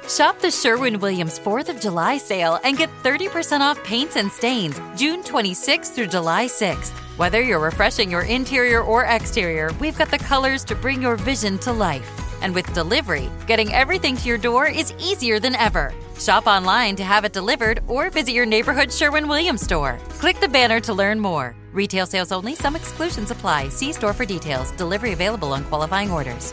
Shop the Sherwin Williams 4th of July sale and get 30% off paints and stains June 26th through July 6th. Whether you're refreshing your interior or exterior, we've got the colors to bring your vision to life. And with delivery, getting everything to your door is easier than ever. Shop online to have it delivered or visit your neighborhood Sherwin Williams store. Click the banner to learn more. Retail sales only, some exclusions apply. See store for details. Delivery available on qualifying orders.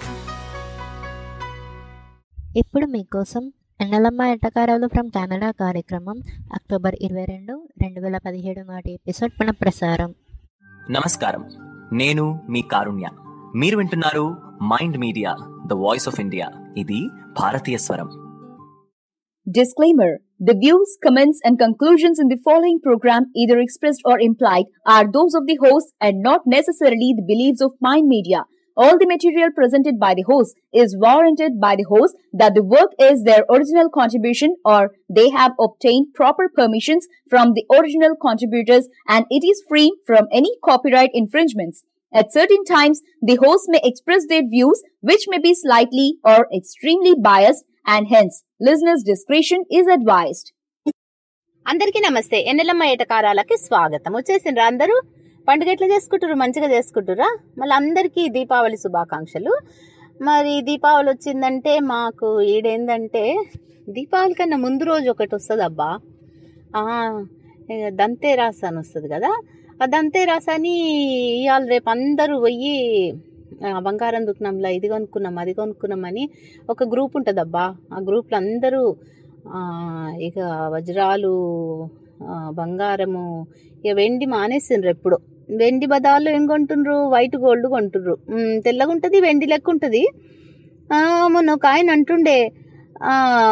ఇప్పుడు మీకోసం ఎండలమ్మ ఎట్టకారాలు from Canada కార్యక్రమం October ఇరవై రెండు రెండు వేల పదిహేడు నాటి ఎపిసోడ్ పునఃప్రసారం నమస్కారం నేను మీ కారుణ్య మీరు వింటున్నారు Mind Media the voice of India ఇది భారతీయ స్వరం Disclaimer The views, comments, and conclusions in the following program, either expressed or implied, are those of the host and not necessarily the beliefs of Mind Media. All the material presented by the host is warranted by the host that the work is their original contribution or they have obtained proper permissions from the original contributors and it is free from any copyright infringements. At certain times, the host may express their views which may be slightly or extremely biased and hence listeners' discretion is advised. అందరికీ నమస్తే ఎన్నెలమ్మ ఏటకారాలకి స్వాగతం వచ్చేసిండ్రా అందరూ పండుగ ఎట్లా చేసుకుంటారు మంచిగా చేసుకుంటారా మళ్ళీ అందరికీ దీపావళి శుభాకాంక్షలు మరి దీపావళి వచ్చిందంటే మాకు ఈడేందంటే దీపావళి కన్నా ముందు రోజు ఒకటి వస్తుంది అబ్బా ఆ, ఇక దంతేరాస్ అని వస్తుంది కదా ఆ దంతేరాస్ అని ఇవాళ రేపు అందరూ పోయి ఆ, బంగారం దుకాణంలో ఇది కొనుక్కున్నాం అది కొనుక్కున్నాం అని ఒక గ్రూప్ ఉంటుంది అబ్బా ఆ గ్రూప్లో అందరూ ఆ, ఇక వజ్రాలు ఆ, బంగారము ఇక వెండి మానేసిండ్రు ఎప్పుడు వెండి బదాలు ఏం కొంటుండ్రు వైట్ గోల్డ్ కొంటుండ్రు ఉమ్, తెల్లగా ఉంటుంది వెండి లెక్క ఉంటుంది ఆ, మొన్న ఒక ఆయన అంటుండే ఆ,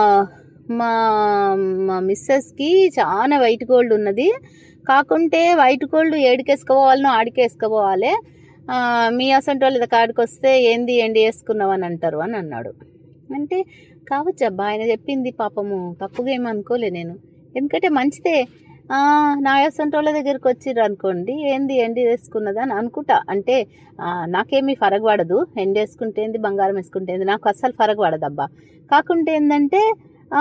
మా మా మిస్సెస్కి చాలా వైట్ గోల్డ్ ఉన్నది కాకుంటే వైట్ గోల్డ్ ఏడికేసుకోవాలనో ఆడికేసుకోవాలి ఆ, మీ అసంటి వాళ్ళ కాడికి వస్తే ఏంది ఎండి వేసుకున్నావు అని అంటారు అని అన్నాడు అంటే కావచ్చు అబ్బా ఆయన చెప్పింది పాపము తప్పుగా ఏమి అనుకోలే నేను ఎందుకంటే మంచిదే ఆ, నా అసంటి వాళ్ళ దగ్గరికి వచ్చిర్రు అనుకోండి ఏంది ఎండి వేసుకున్నది అని అనుకుంటా అంటే ఆ, నాకేమీ ఫరక్ పడదు ఎండి వేసుకుంటే ఏంది బంగారం వేసుకుంటే ఏంది నాకు అస్సలు ఫరక్ పడదు అబ్బా కాకుంటే ఏంటంటే ఆ,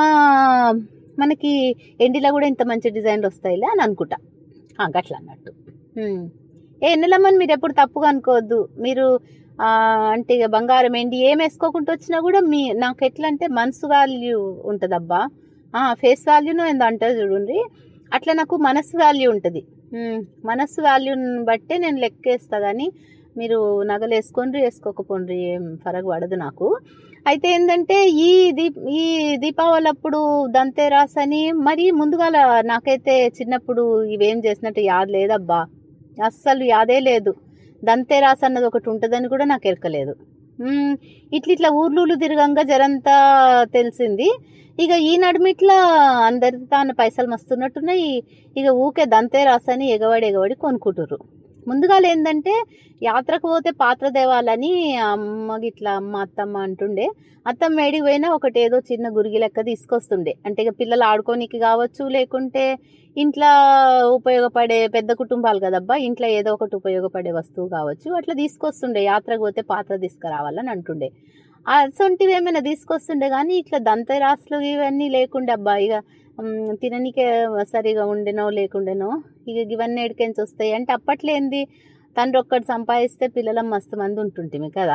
మనకి ఎండిలో కూడా ఇంత మంచి డిజైన్లు వస్తాయిలే అని అనుకుంటా ఆ, గట్ల అన్నట్టు ఉమ్. ఏ ఎన్నెలమ్మని మీరు ఎప్పుడు తప్పుగా అనుకోవద్దు మీరు ఆ, అంటే ఇక బంగారం ఏంటి ఏం వేసుకోకుండా వచ్చినా కూడా మీ నాకు ఎట్లా అంటే మనసు వాల్యూ ఉంటుంది అబ్బా ఫేస్ వాల్యూను ఏందో అంటారు చూడండి అట్లా నాకు మనసు వాల్యూ ఉంటుంది ఉమ్, మనసు వాల్యూని బట్టే నేను లెక్కేస్తా కానీ మీరు నగలు వేసుకోండి వేసుకోకపోండి ఏం ఫరక్ పడదు నాకు అయితే ఏంటంటే ఈ దీప్ ఈ దీపావళి అప్పుడు దంతేరాస్ అని మరి ముందుగా నాకైతే చిన్నప్పుడు ఇవేం చేసినట్టు యాద్ లేదబ్బా అస్సలు యాదే లేదు దంతేరాస్ అన్నది ఒకటి ఉంటుందని కూడా నాకు ఎరకలేదు మ్మ్, ఇట్ల ఇట్లా ఊర్లూలు తిరగంగా జరంతా తెలిసింది ఇక ఈ నడుమిట్లా అందరి తాను పైసలు మస్తున్నట్టున్నాయి ఇక ఊకే దంతేరాస్ అని ఎగబడి ఎగబడి కొనుక్కుంటుర్రు ముందుగా ఏంటంటే యాత్రకు పోతే పాత్ర దేవాలని అమ్మ గిట్లా అమ్మ అత్తమ్మ అంటుండే అత్తమ్మ ఏడికి పోయినా ఒకటి ఏదో చిన్న గురిగి లెక్క తీసుకొస్తుండే అంటే ఇక పిల్లలు ఆడుకోనికి కావచ్చు లేకుంటే ఇంట్లో ఉపయోగపడే పెద్ద కుటుంబాలు కదబ్బా ఇంట్లో ఏదో ఒకటి ఉపయోగపడే వస్తువు కావచ్చు అట్లా తీసుకొస్తుండే యాత్రకు పోతే పాత్ర తీసుకురావాలని అంటుండే అసొంటివి ఏమైనా తీసుకొస్తుండే కానీ ఇట్లా దంతరాసులు ఇవన్నీ లేకుండే అబ్బా ఇక మ్, తిననీకే సరిగా ఉండెనో లేకుండెనో ఇక ఇవన్నీ ఎడికెంచి వస్తాయి అంటే అప్పట్లో ఏంది తండ్రి ఒక్కటి సంపాదిస్తే పిల్లల మస్తు మంది ఉంటుంటిమి కదా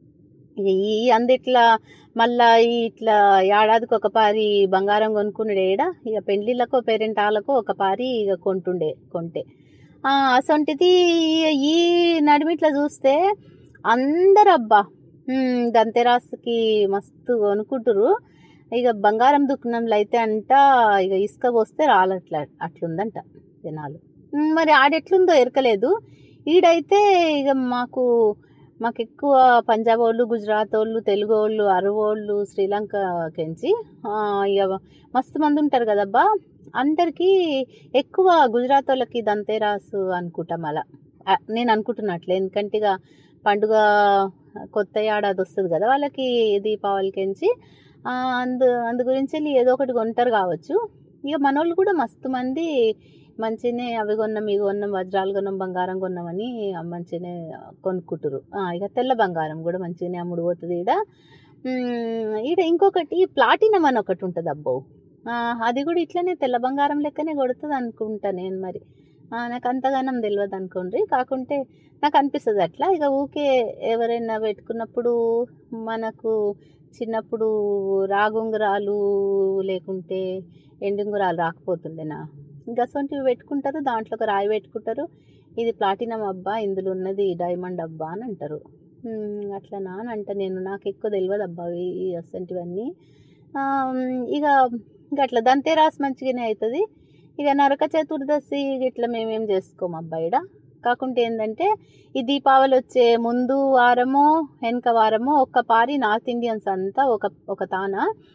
ఇక ఈ అందిట్లా మళ్ళా ఈ ఇట్లా ఏడాదికి ఒక పారి బంగారం కొనుక్కున్నాడు ఏడ ఇక పెండ్లిళ్ళకో పేరెంటాలకో ఒక పారి ఇక కొంటుండే కొంటే ఆ, అసొంటిది ఈ నడిమిట్లా చూస్తే అందరు అబ్బా ఉమ్, దంతెరాస్కి మస్తు కొనుక్కుంటురు ఇక బంగారం దుకాణంలో అయితే అంట ఇక ఇసుక పోస్తే రాలట్ల అట్లుందంట జనాలు ఉమ్, మరి ఆడెట్లుందో ఎరకలేదు ఈడైతే ఇక మాకు మాకు ఎక్కువ పంజాబ్ వాళ్ళు గుజరాత్ వాళ్ళు తెలుగు వాళ్ళు అరవ్ వాళ్ళు శ్రీలంక కెంచి ఆ, ఇక మస్తు మంది ఉంటారు కదబ్బా అందరికీ ఎక్కువ గుజరాత్ వాళ్ళకి దంతేరాసు అనుకుంటాం అలా ఆ, నేను అనుకుంటున్నట్లే ఎందుకంటే ఇక పండుగ కొత్త ఏడాది వస్తుంది కదా వాళ్ళకి దీపావళికించి ఆ, అందు అందు గురించి వెళ్ళి ఏదో ఒకటి కొంటారు కావచ్చు ఇక మనోళ్ళు కూడా మస్తు మంది మంచిగానే అవి కొన్నాం ఇవి కొన్నాం వజ్రాలు కొన్నాం బంగారం కొన్నామని మంచిగానే కొనుక్కుంటారు ఆ, ఇక తెల్ల బంగారం కూడా మంచిగానే అమ్ముడు పోతుంది ఈడ మ్మ్, ఈడ ఇంకొకటి ప్లాటినం అని ఒకటి ఉంటుంది అబ్బో ఆ, అది కూడా ఇట్లనే తెల్ల బంగారం లెక్కనే కొడుతుంది అనుకుంటా నేను మరి ఆ, నాకు అంతగానం తెలియదు అనుకోండి కాకుంటే నాకు అనిపిస్తుంది అట్లా ఇక ఊకే ఎవరైనా పెట్టుకున్నప్పుడు మనకు చిన్నప్పుడు రాగుంగురాలు లేకుంటే ఎండుంగురాలు రాకపోతుండేనా ఇంకా అసొంటివి పెట్టుకుంటారు దాంట్లో ఒక రాయి పెట్టుకుంటారు ఇది ప్లాటినం అబ్బా ఇందులో ఉన్నది డైమండ్ అబ్బా అని అంటారు మ్మ్, అట్లనా అని అంట నేను నాకు ఎక్కువ తెలియదు అబ్బా ఈ- ఈ అసొంటివన్నీ ఆ, ఇక ఇక అట్లా దంతేరాస్ మంచిగానే అవుతుంది ఇక నరక చతుర్దశి ఇట్లా మేమేం చేసుకోము అబ్బాయిడ కాకుంటే ఏంటంటే ఈ దీపావళి వచ్చే ముందు వారమో వెనక వారమో ఒక్క పారి నార్త్ ఇండియన్స్ అంతా ఒక ఒక తాన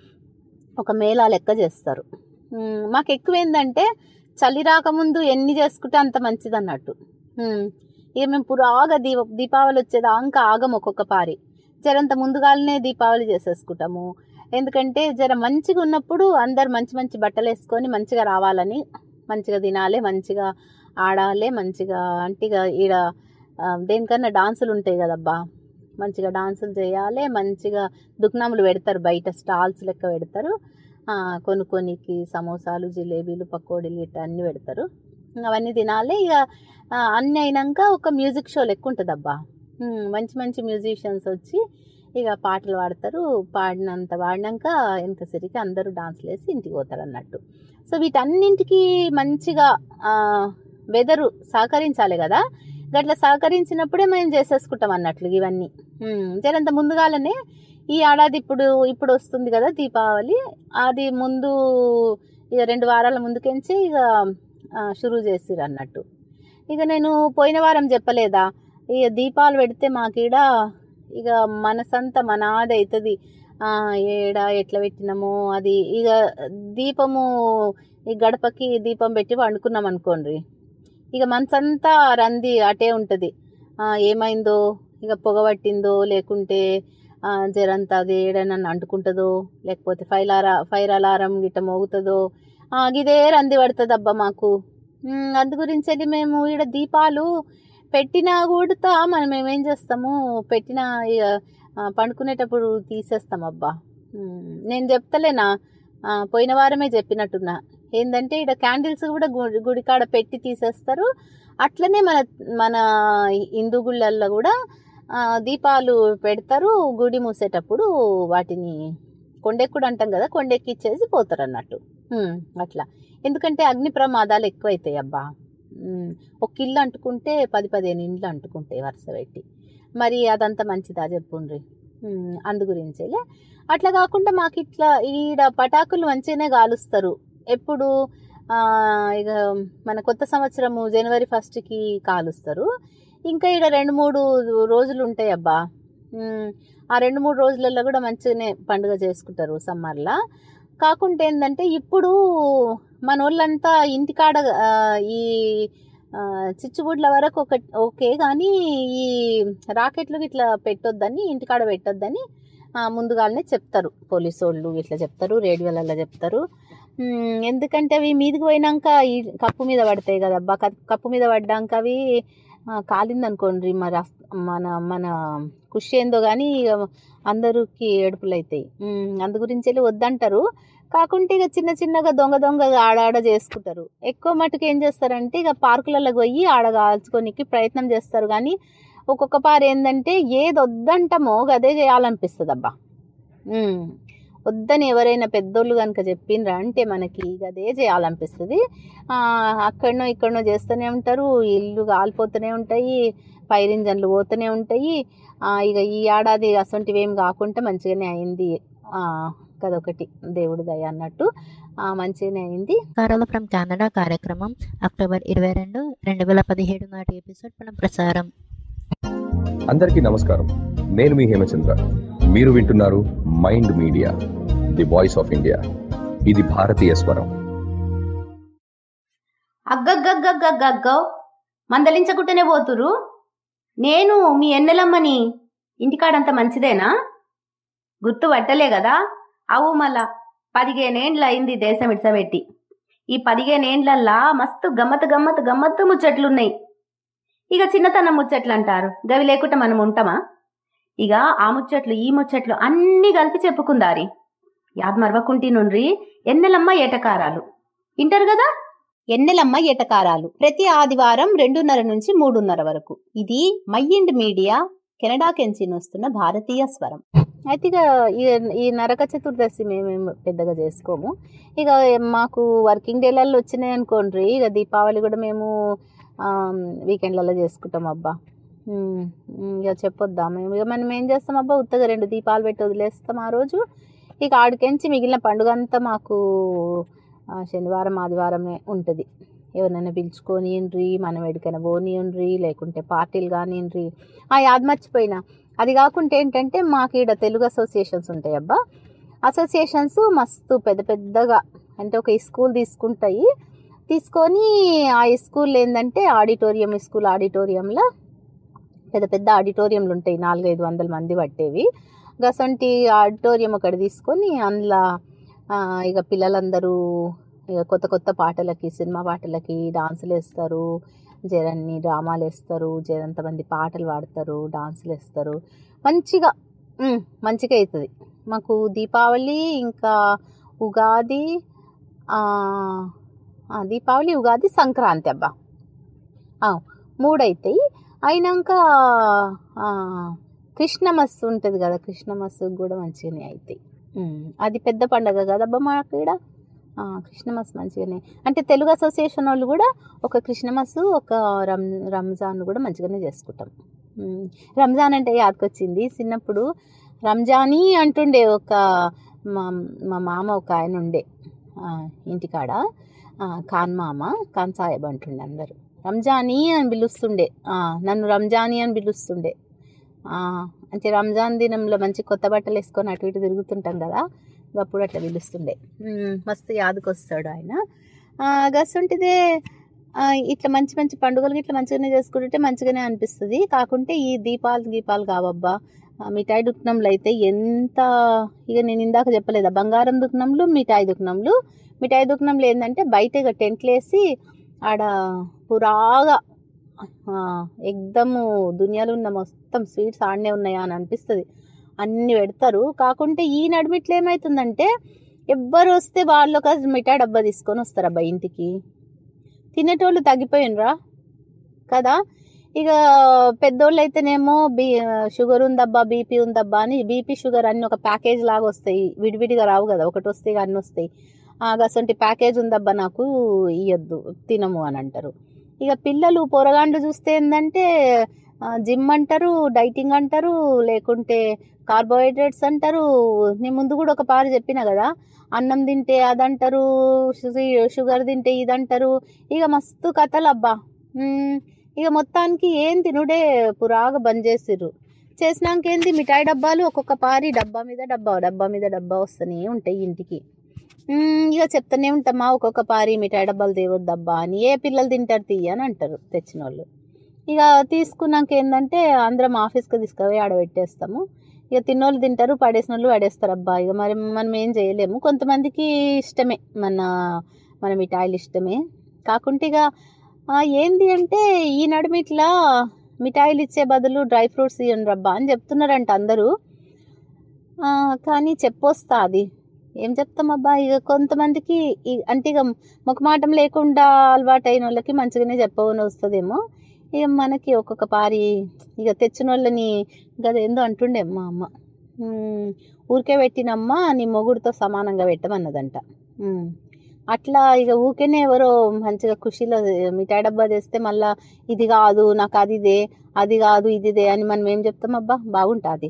ఒక మేళా లెక్క చేస్తారు మ్మ్, మాకు ఎక్కువ ఏంటంటే చలి రాకముందు ఎన్ని చేసుకుంటే అంత మంచిది అన్నట్టు మ్మ్. ఇక మేము పురాగా దీప దీపావళి వచ్చేదాకా ఆగం ఒక్కొక్క పారి జరంత ముందుగానే దీపావళి చేసేసుకుంటాము ఎందుకంటే జర మంచిగా ఉన్నప్పుడు అందరు మంచి మంచి బట్టలు వేసుకొని మంచిగా రావాలని మంచిగా తినాలి మంచిగా ఆడాలి మంచిగా అంటే ఇక ఈడ ఆ, దేనికన్నా డాన్సులు ఉంటాయి కదబ్బా మంచిగా డాన్సులు చేయాలి మంచిగా దుకాణములు పెడతారు బయట స్టాల్స్ లెక్క పెడతారు ఆ, కొనుక్కోనికి సమోసాలు జిలేబీలు పకోడీలు ఇట్లా అన్నీ పెడతారు అవన్నీ తినాలి ఇక ఆ, అన్నీ అయినాక ఒక మ్యూజిక్ షో లెక్క ఉంటుంది అబ్బా ఉమ్, మంచి మంచి మ్యూజిషియన్స్ వచ్చి ఇక పాటలు పాడతారు పాడినంత పాడినాక వెనక సరికి అందరూ డాన్స్లు వేసి ఇంటికి పోతారు అన్నట్టు సో వీటన్నింటికి మంచిగా వెదరు సహకరించాలి కదా గట్లా సహకరించినప్పుడే మేము చేసేసుకుంటాం అన్నట్లు ఇవన్నీ ఉమ్, జరంత ముందుగాలనే ఈ ఏడాది ఇప్పుడు ఇప్పుడు వస్తుంది కదా దీపావళి అది ముందు ఇక రెండు వారాల ముందుకెంచి ఇక షురూ చేసిరు అన్నట్టు ఇక నేను పోయిన వారం చెప్పలేదా ఇక దీపాలు పెడితే మాకీడ ఇక మనసంతా మనాది అవుతుంది ఏడ ఎట్లా పెట్టినామో అది ఇక దీపము ఈ గడపకి దీపం పెట్టి వండుకున్నాం అనుకోండి ఇక మనసంతా రంది అటే ఉంటుంది ఏమైందో ఇక పొగ పట్టిందో లేకుంటే ఆ, జరంతా అది ఏడైనా అంటుకుంటుందో లేకపోతే ఫైర్ అలా ఫైర్ అలారం గిట్ట మోగుతుందో ఆ, గిదే రంది పడుతుంది అబ్బా మాకు ఉమ్, అందు గురించి వెళ్ళి మేము ఈడ దీపాలు పెట్టినా కూడా మనం ఏమేం చేస్తాము పెట్టిన ఇక ఆ, పండుకునేటప్పుడు తీసేస్తాం అబ్బా ఉమ్, నేను చెప్తలేనా ఆ, పోయిన వారమే చెప్పినట్టున్నా ఏంటంటే ఇక్కడ క్యాండిల్స్ కూడా గుడి గుడికాడ పెట్టి తీసేస్తారు అట్లనే మన మన హిందూ గుళ్ళల్లో కూడా ఆ, దీపాలు పెడతారు గుడి మూసేటప్పుడు వాటిని కొండెక్కుడు అంటాం కదా కొండెక్కిచ్చేసి పోతారు అన్నట్టు ఉమ్, అట్లా ఎందుకంటే అగ్ని ప్రమాదాలు ఎక్కువైతాయి అబ్బా ఉమ్, ఒక ఇల్లు అంటుకుంటే పది పదిహేను ఇండ్లు అంటుకుంటాయి వరుస పెట్టి మరి అదంతా మంచిదా చెప్పుండ్రి ఉమ్, అందు గురించేలే అట్లా కాకుండా మాకు ఇట్లా ఈడ పటాకులు మంచిగానే కాలుస్తారు ఎప్పుడు ఆ, ఇక మన కొత్త సంవత్సరము జనవరి ఫస్ట్కి కాలుస్తారు ఇంకా ఈడ రెండు మూడు రోజులు ఉంటాయి అబ్బా ఉమ్, ఆ రెండు మూడు రోజులలో కూడా మంచిగానే పండుగ చేసుకుంటారు సమ్మర్లో కాకుంటే ఏంటంటే ఇప్పుడు మన వాళ్ళంతా ఇంటికాడ ఆ, ఈ ఆ, చిచ్చుబుడ్ల వరకు ఒక ఓకే కానీ ఈ రాకెట్లు ఇట్లా పెట్టొద్దని ఇంటికాడ పెట్టొద్దని ఆ, ముందుగానే చెప్తారు పోలీసు వాళ్ళు ఇట్లా చెప్తారు రేడియోలలో చెప్తారు ఉమ్, ఎందుకంటే అవి మీదికి పోయినాక ఈ కప్పు మీద పడతాయి కదబ్బా కప్- కప్పు మీద పడ్డాక అవి ఆ, కాలిందనుకోండి మరి అస్- మన మన ఖుషి ఏందో కానీ ఇక అందరికి ఏడుపులు అవుతాయి ఉమ్, అందు గురించి వెళ్ళి వద్దంటారు కాకుంటే ఇక చిన్న చిన్నగా దొంగ దొంగ ఆడాడ చేసుకుంటారు ఎక్కువ మటుకు ఏం చేస్తారంటే ఇక పార్కులలో పోయి ఆడ కాల్చుకోనికి ప్రయత్నం చేస్తారు కానీ ఒక్కొక్క పారు ఏంటంటే ఏది వద్దంటామో అదే చేయాలనిపిస్తుంది అబ్బా ఉమ్. వద్దని ఎవరైనా పెద్దోళ్ళు కనుక చెప్పిండ్రా అంటే మనకి ఇక అదే చేయాలనిపిస్తుంది ఆ, అక్కడనో ఇక్కడనో చేస్తూనే ఉంటారు ఇల్లు కాలిపోతూనే ఉంటాయి ఫైర్ ఇంజన్లు పోతూనే ఉంటాయి ఆ, ఇక ఈ ఏడాది అసొంటివి ఏం కాకుండా మంచిగానే అయింది ఆ, కదొకటి దేవుడి దయ అన్నట్టు ఆ, మంచిగానే అయింది కారాల ఫ్రమ్ కెనడా కార్యక్రమం అక్టోబర్ ఇరవై రెండు రెండు వేల పదిహేడు నాటి ఎపిసోడ్ మనం ప్రసారం అందరికీ నమస్కారం నేను మీ హేమచంద్ర మీరు వింటున్నారు Mind Media the voice of India ఇది భారతీయ స్వరం అగ్గగ్గగ్గగ్గగ్గో మందలించకుంటేనే పోతురు నేను మీ ఎన్నెలమ్మని ఇంటికాడంత మంచిదేనా గుర్తు పట్టలే కదా అవు మళ్ళా పదిహేనేండ్లు అయింది దేశం ఇడ్సబెట్టి ఈ పదిహేనేండ్లల్లా మస్తు గమ్మత్ గమ్మత్ గమ్మత్తు ముచ్చట్లున్నాయి ఇక చిన్నతనం ముచ్చట్లు అంటారు గవి లేకుండా మనం ఉంటామా ఇక ఆ ముచ్చట్లు ఈ ముచ్చట్లు అన్నీ కలిపి చెప్పుకుందారి యాద్ మరవకుంటి నుండ్రి ఎన్నెలమ్మ ఏటకారాలు వింటారు కదా ఎన్నెలమ్మ ఏటకారాలు ప్రతి ఆదివారం రెండున్నర నుంచి మూడున్నర వరకు ఇది మైండ్ మీడియా కెనడా కెంచి వస్తున్న భారతీయ స్వరం అయితే ఇక ఈ- ఈ నరక చతుర్దశి మేమేం పెద్దగా చేసుకోము ఇక మాకు వర్కింగ్ డేలలో వచ్చినాయి అనుకోండి ఇక దీపావళి కూడా మేము వీకెండ్లలో చేసుకుంటాం అబ్బా ఉమ్, ఉమ్, ఇక చెప్పొద్దా మేము ఇక మనం ఏం చేస్తాం అబ్బా ఉత్తగా రెండు దీపాలు పెట్టి వదిలేస్తాం ఆ రోజు ఇక ఆడికెంచి మిగిలిన పండుగ అంతా మాకు ఆ, శనివారం ఆదివారమే ఉంటుంది ఎవరినైనా పిలుచుకొనియండ్రి మనం ఎడికైనా పోనీయండ్రి లేకుంటే పార్టీలు కానివ్వండి ఆ యాద్ మర్చిపోయినా అది కాకుండా ఏంటంటే మాకు ఈడ తెలుగు అసోసియేషన్స్ ఉంటాయి అబ్బా అసోసియేషన్స్ మస్తు పెద్ద పెద్దగా అంటే ఒక స్కూల్ తీసుకుంటాయి తీసుకొని ఆ స్కూల్ ఏంటంటే ఆడిటోరియం స్కూల్ ఆడిటోరియంలో పెద్ద పెద్ద ఆడిటోరియంలు ఉంటాయి నాలుగైదు వందల మంది పట్టేవి గసంటి ఆడిటోరియం ఒకటి తీసుకొని అందులో ఆ, ఇక పిల్లలందరూ ఇక కొత్త కొత్త పాటలకి సినిమా పాటలకి డాన్సులు వేస్తారు జరన్ని డ్రామాలు వేస్తారు జరంతమంది పాటలు పాడతారు డాన్సులు వేస్తారు మంచిగా ఉమ్, మంచిగా అవుతుంది మాకు దీపావళి ఇంకా ఉగాది ఆ, ఆ, దీపావళి ఉగాది సంక్రాంతి అబ్బా ఆ, మూడు అవుతాయి అయినాక ఆ, కృష్ణమస్ ఉంటుంది కదా కృష్ణమస్ కూడా మంచిగానే అవుతాయి ఉమ్, అది పెద్ద పండగ కదబ్బా మాకు ఇక్కడ ఆ, క్రిస్మస్ మంచిగానే అంటే తెలుగు అసోసియేషన్ వాళ్ళు కూడా ఒక క్రిస్మస్ ఒక రం రంజాన్ కూడా మంచిగానే చేసుకుంటాం ఉమ్, రంజాన్ అంటే యాదకొచ్చింది చిన్నప్పుడు రంజానీ అంటుండే ఒక మా మా మామ ఒక ఆయన ఉండే ఆ, ఇంటికాడ ఆ, ఖాన్ మామ ఖాన్ సాహెబ్ అంటుండే అందరు రంజానీ అని పిలుస్తుండే ఆ, నన్ను రంజానీ అని పిలుస్తుండే ఆ, అంటే రంజాన్ దినంలో మంచి కొత్త బట్టలు వేసుకొని అటు ఇటు తిరుగుతుంటాం కదా అప్పుడు అట్లా పిలుస్తుండే ఉమ్, మస్తు యాదకొస్తాడు ఆయన ఆ, గస్తుంటిదే ఆ, ఇట్లా మంచి మంచి పండుగలు ఇట్లా మంచిగానే చేసుకుంటుంటే మంచిగానే అనిపిస్తుంది కాకుంటే ఈ దీపాలు దీపాలు కావబ్బా ఆ, మిఠాయి దుకాణంలో అయితే ఎంత ఇక నేను ఇందాక చెప్పలేదా బంగారం దుకాణంలు మిఠాయి దుకాణంలు మిఠాయి దుకాణంలో ఏంటంటే బయట ఇక టెంట్లు వేసి ఆడ పురాగా ఆ, ఎగ్దము దునియాలో ఉన్న మొత్తం స్వీట్స్ ఆడనే ఉన్నాయా అని అనిపిస్తుంది అన్ని పెడతారు కాకుంటే ఈ నడిమిట్లో ఏమవుతుందంటే ఎవ్వరు వస్తే వాళ్ళు ఒక మిఠాయి డబ్బా తీసుకొని వస్తారు అబ్బా ఇంటికి తినేటోళ్ళు తగ్గిపోయినరా కదా ఇక పెద్దోళ్ళు అయితేనేమో బీ షుగర్ ఉందబ్బా బీపీ ఉందబ్బా అని బీపీ షుగర్ అన్ని ఒక ప్యాకేజ్ లాగా వస్తాయి విడివిడిగా రావు కదా ఒకటి వస్తే ఇక అన్ని వస్తాయి అసంటి ప్యాకేజ్ ఉందబ్బా నాకు ఇయ్యొద్దు తినము అని అంటారు ఇక పిల్లలు పొరగాండ్లు చూస్తే ఏంటంటే జిమ్ అంటారు డైటింగ్ అంటారు లేకుంటే కార్బోహైడ్రేట్స్ అంటారు నేను ముందు కూడా ఒక పారు చెప్పిన కదా అన్నం తింటే అదంటారు షు- షుగర్ తింటే ఇదంటారు ఇక మస్తు కథలు అబ్బా ఉమ్, ఇక మొత్తానికి ఏం తినుడే పురాగా బంద్ చేసిర్రు చేసినాక ఏంది మిఠాయి డబ్బాలు ఒక్కొక్క పారి డబ్బా మీద డబ్బా డబ్బా మీద డబ్బా వస్తూనే ఉంటాయి ఇంటికి ఉమ్, ఇక చెప్తానే ఉంటామా ఒక్కొక్క పారి మిఠాయి డబ్బాలు తేవద్దబ్బా అని ఏ పిల్లలు తింటారు తీయ అని అంటారు తెచ్చిన వాళ్ళు ఇక తీసుకున్నాక ఏంటంటే అందరం ఆఫీస్కి తీసుకుపోయి ఆడ పెట్టేస్తాము ఇక తిన్నోళ్ళు తింటారు పడేసిన వాళ్ళు పడేస్తారు అబ్బా ఇక మరి మనం ఏం చేయలేము కొంతమందికి ఇష్టమే మన మన మిఠాయిలు ఇష్టమే కాకుంటే ఇక ఆ, ఏంది అంటే ఈ నడుమ ఇట్లా మిఠాయిలు ఇచ్చే బదులు డ్రై ఫ్రూట్స్ ఇవ్వండి రబ్బా అని చెప్తున్నారంట అందరూ ఆ, కానీ చెప్పొస్తా అది ఏం చెప్తాం అబ్బా ఇక కొంతమందికి ఈ- అంటే ఇక ముఖమాటం లేకుండా అలవాటు అయిన వాళ్ళకి మంచిగానే చెప్పవని వస్తుందేమో ఇక మనకి ఒక్కొక్క పారి ఇక తెచ్చిన వాళ్ళని గదేందో అంటుండే మా అమ్మ ఉమ్, ఊరికే పెట్టినమ్మా నీ మొగుడితో సమానంగా పెట్టమన్నదంట ఉమ్, అట్లా ఇక ఊరికేనే ఎవరో మంచిగా ఖుషీలో మిఠాయి డబ్బా తెస్తే మళ్ళా ఇది కాదు నాకు అది ఇదే అది కాదు ఇది ఇదే అని మనం ఏం చెప్తాం అబ్బా బాగుంటుంది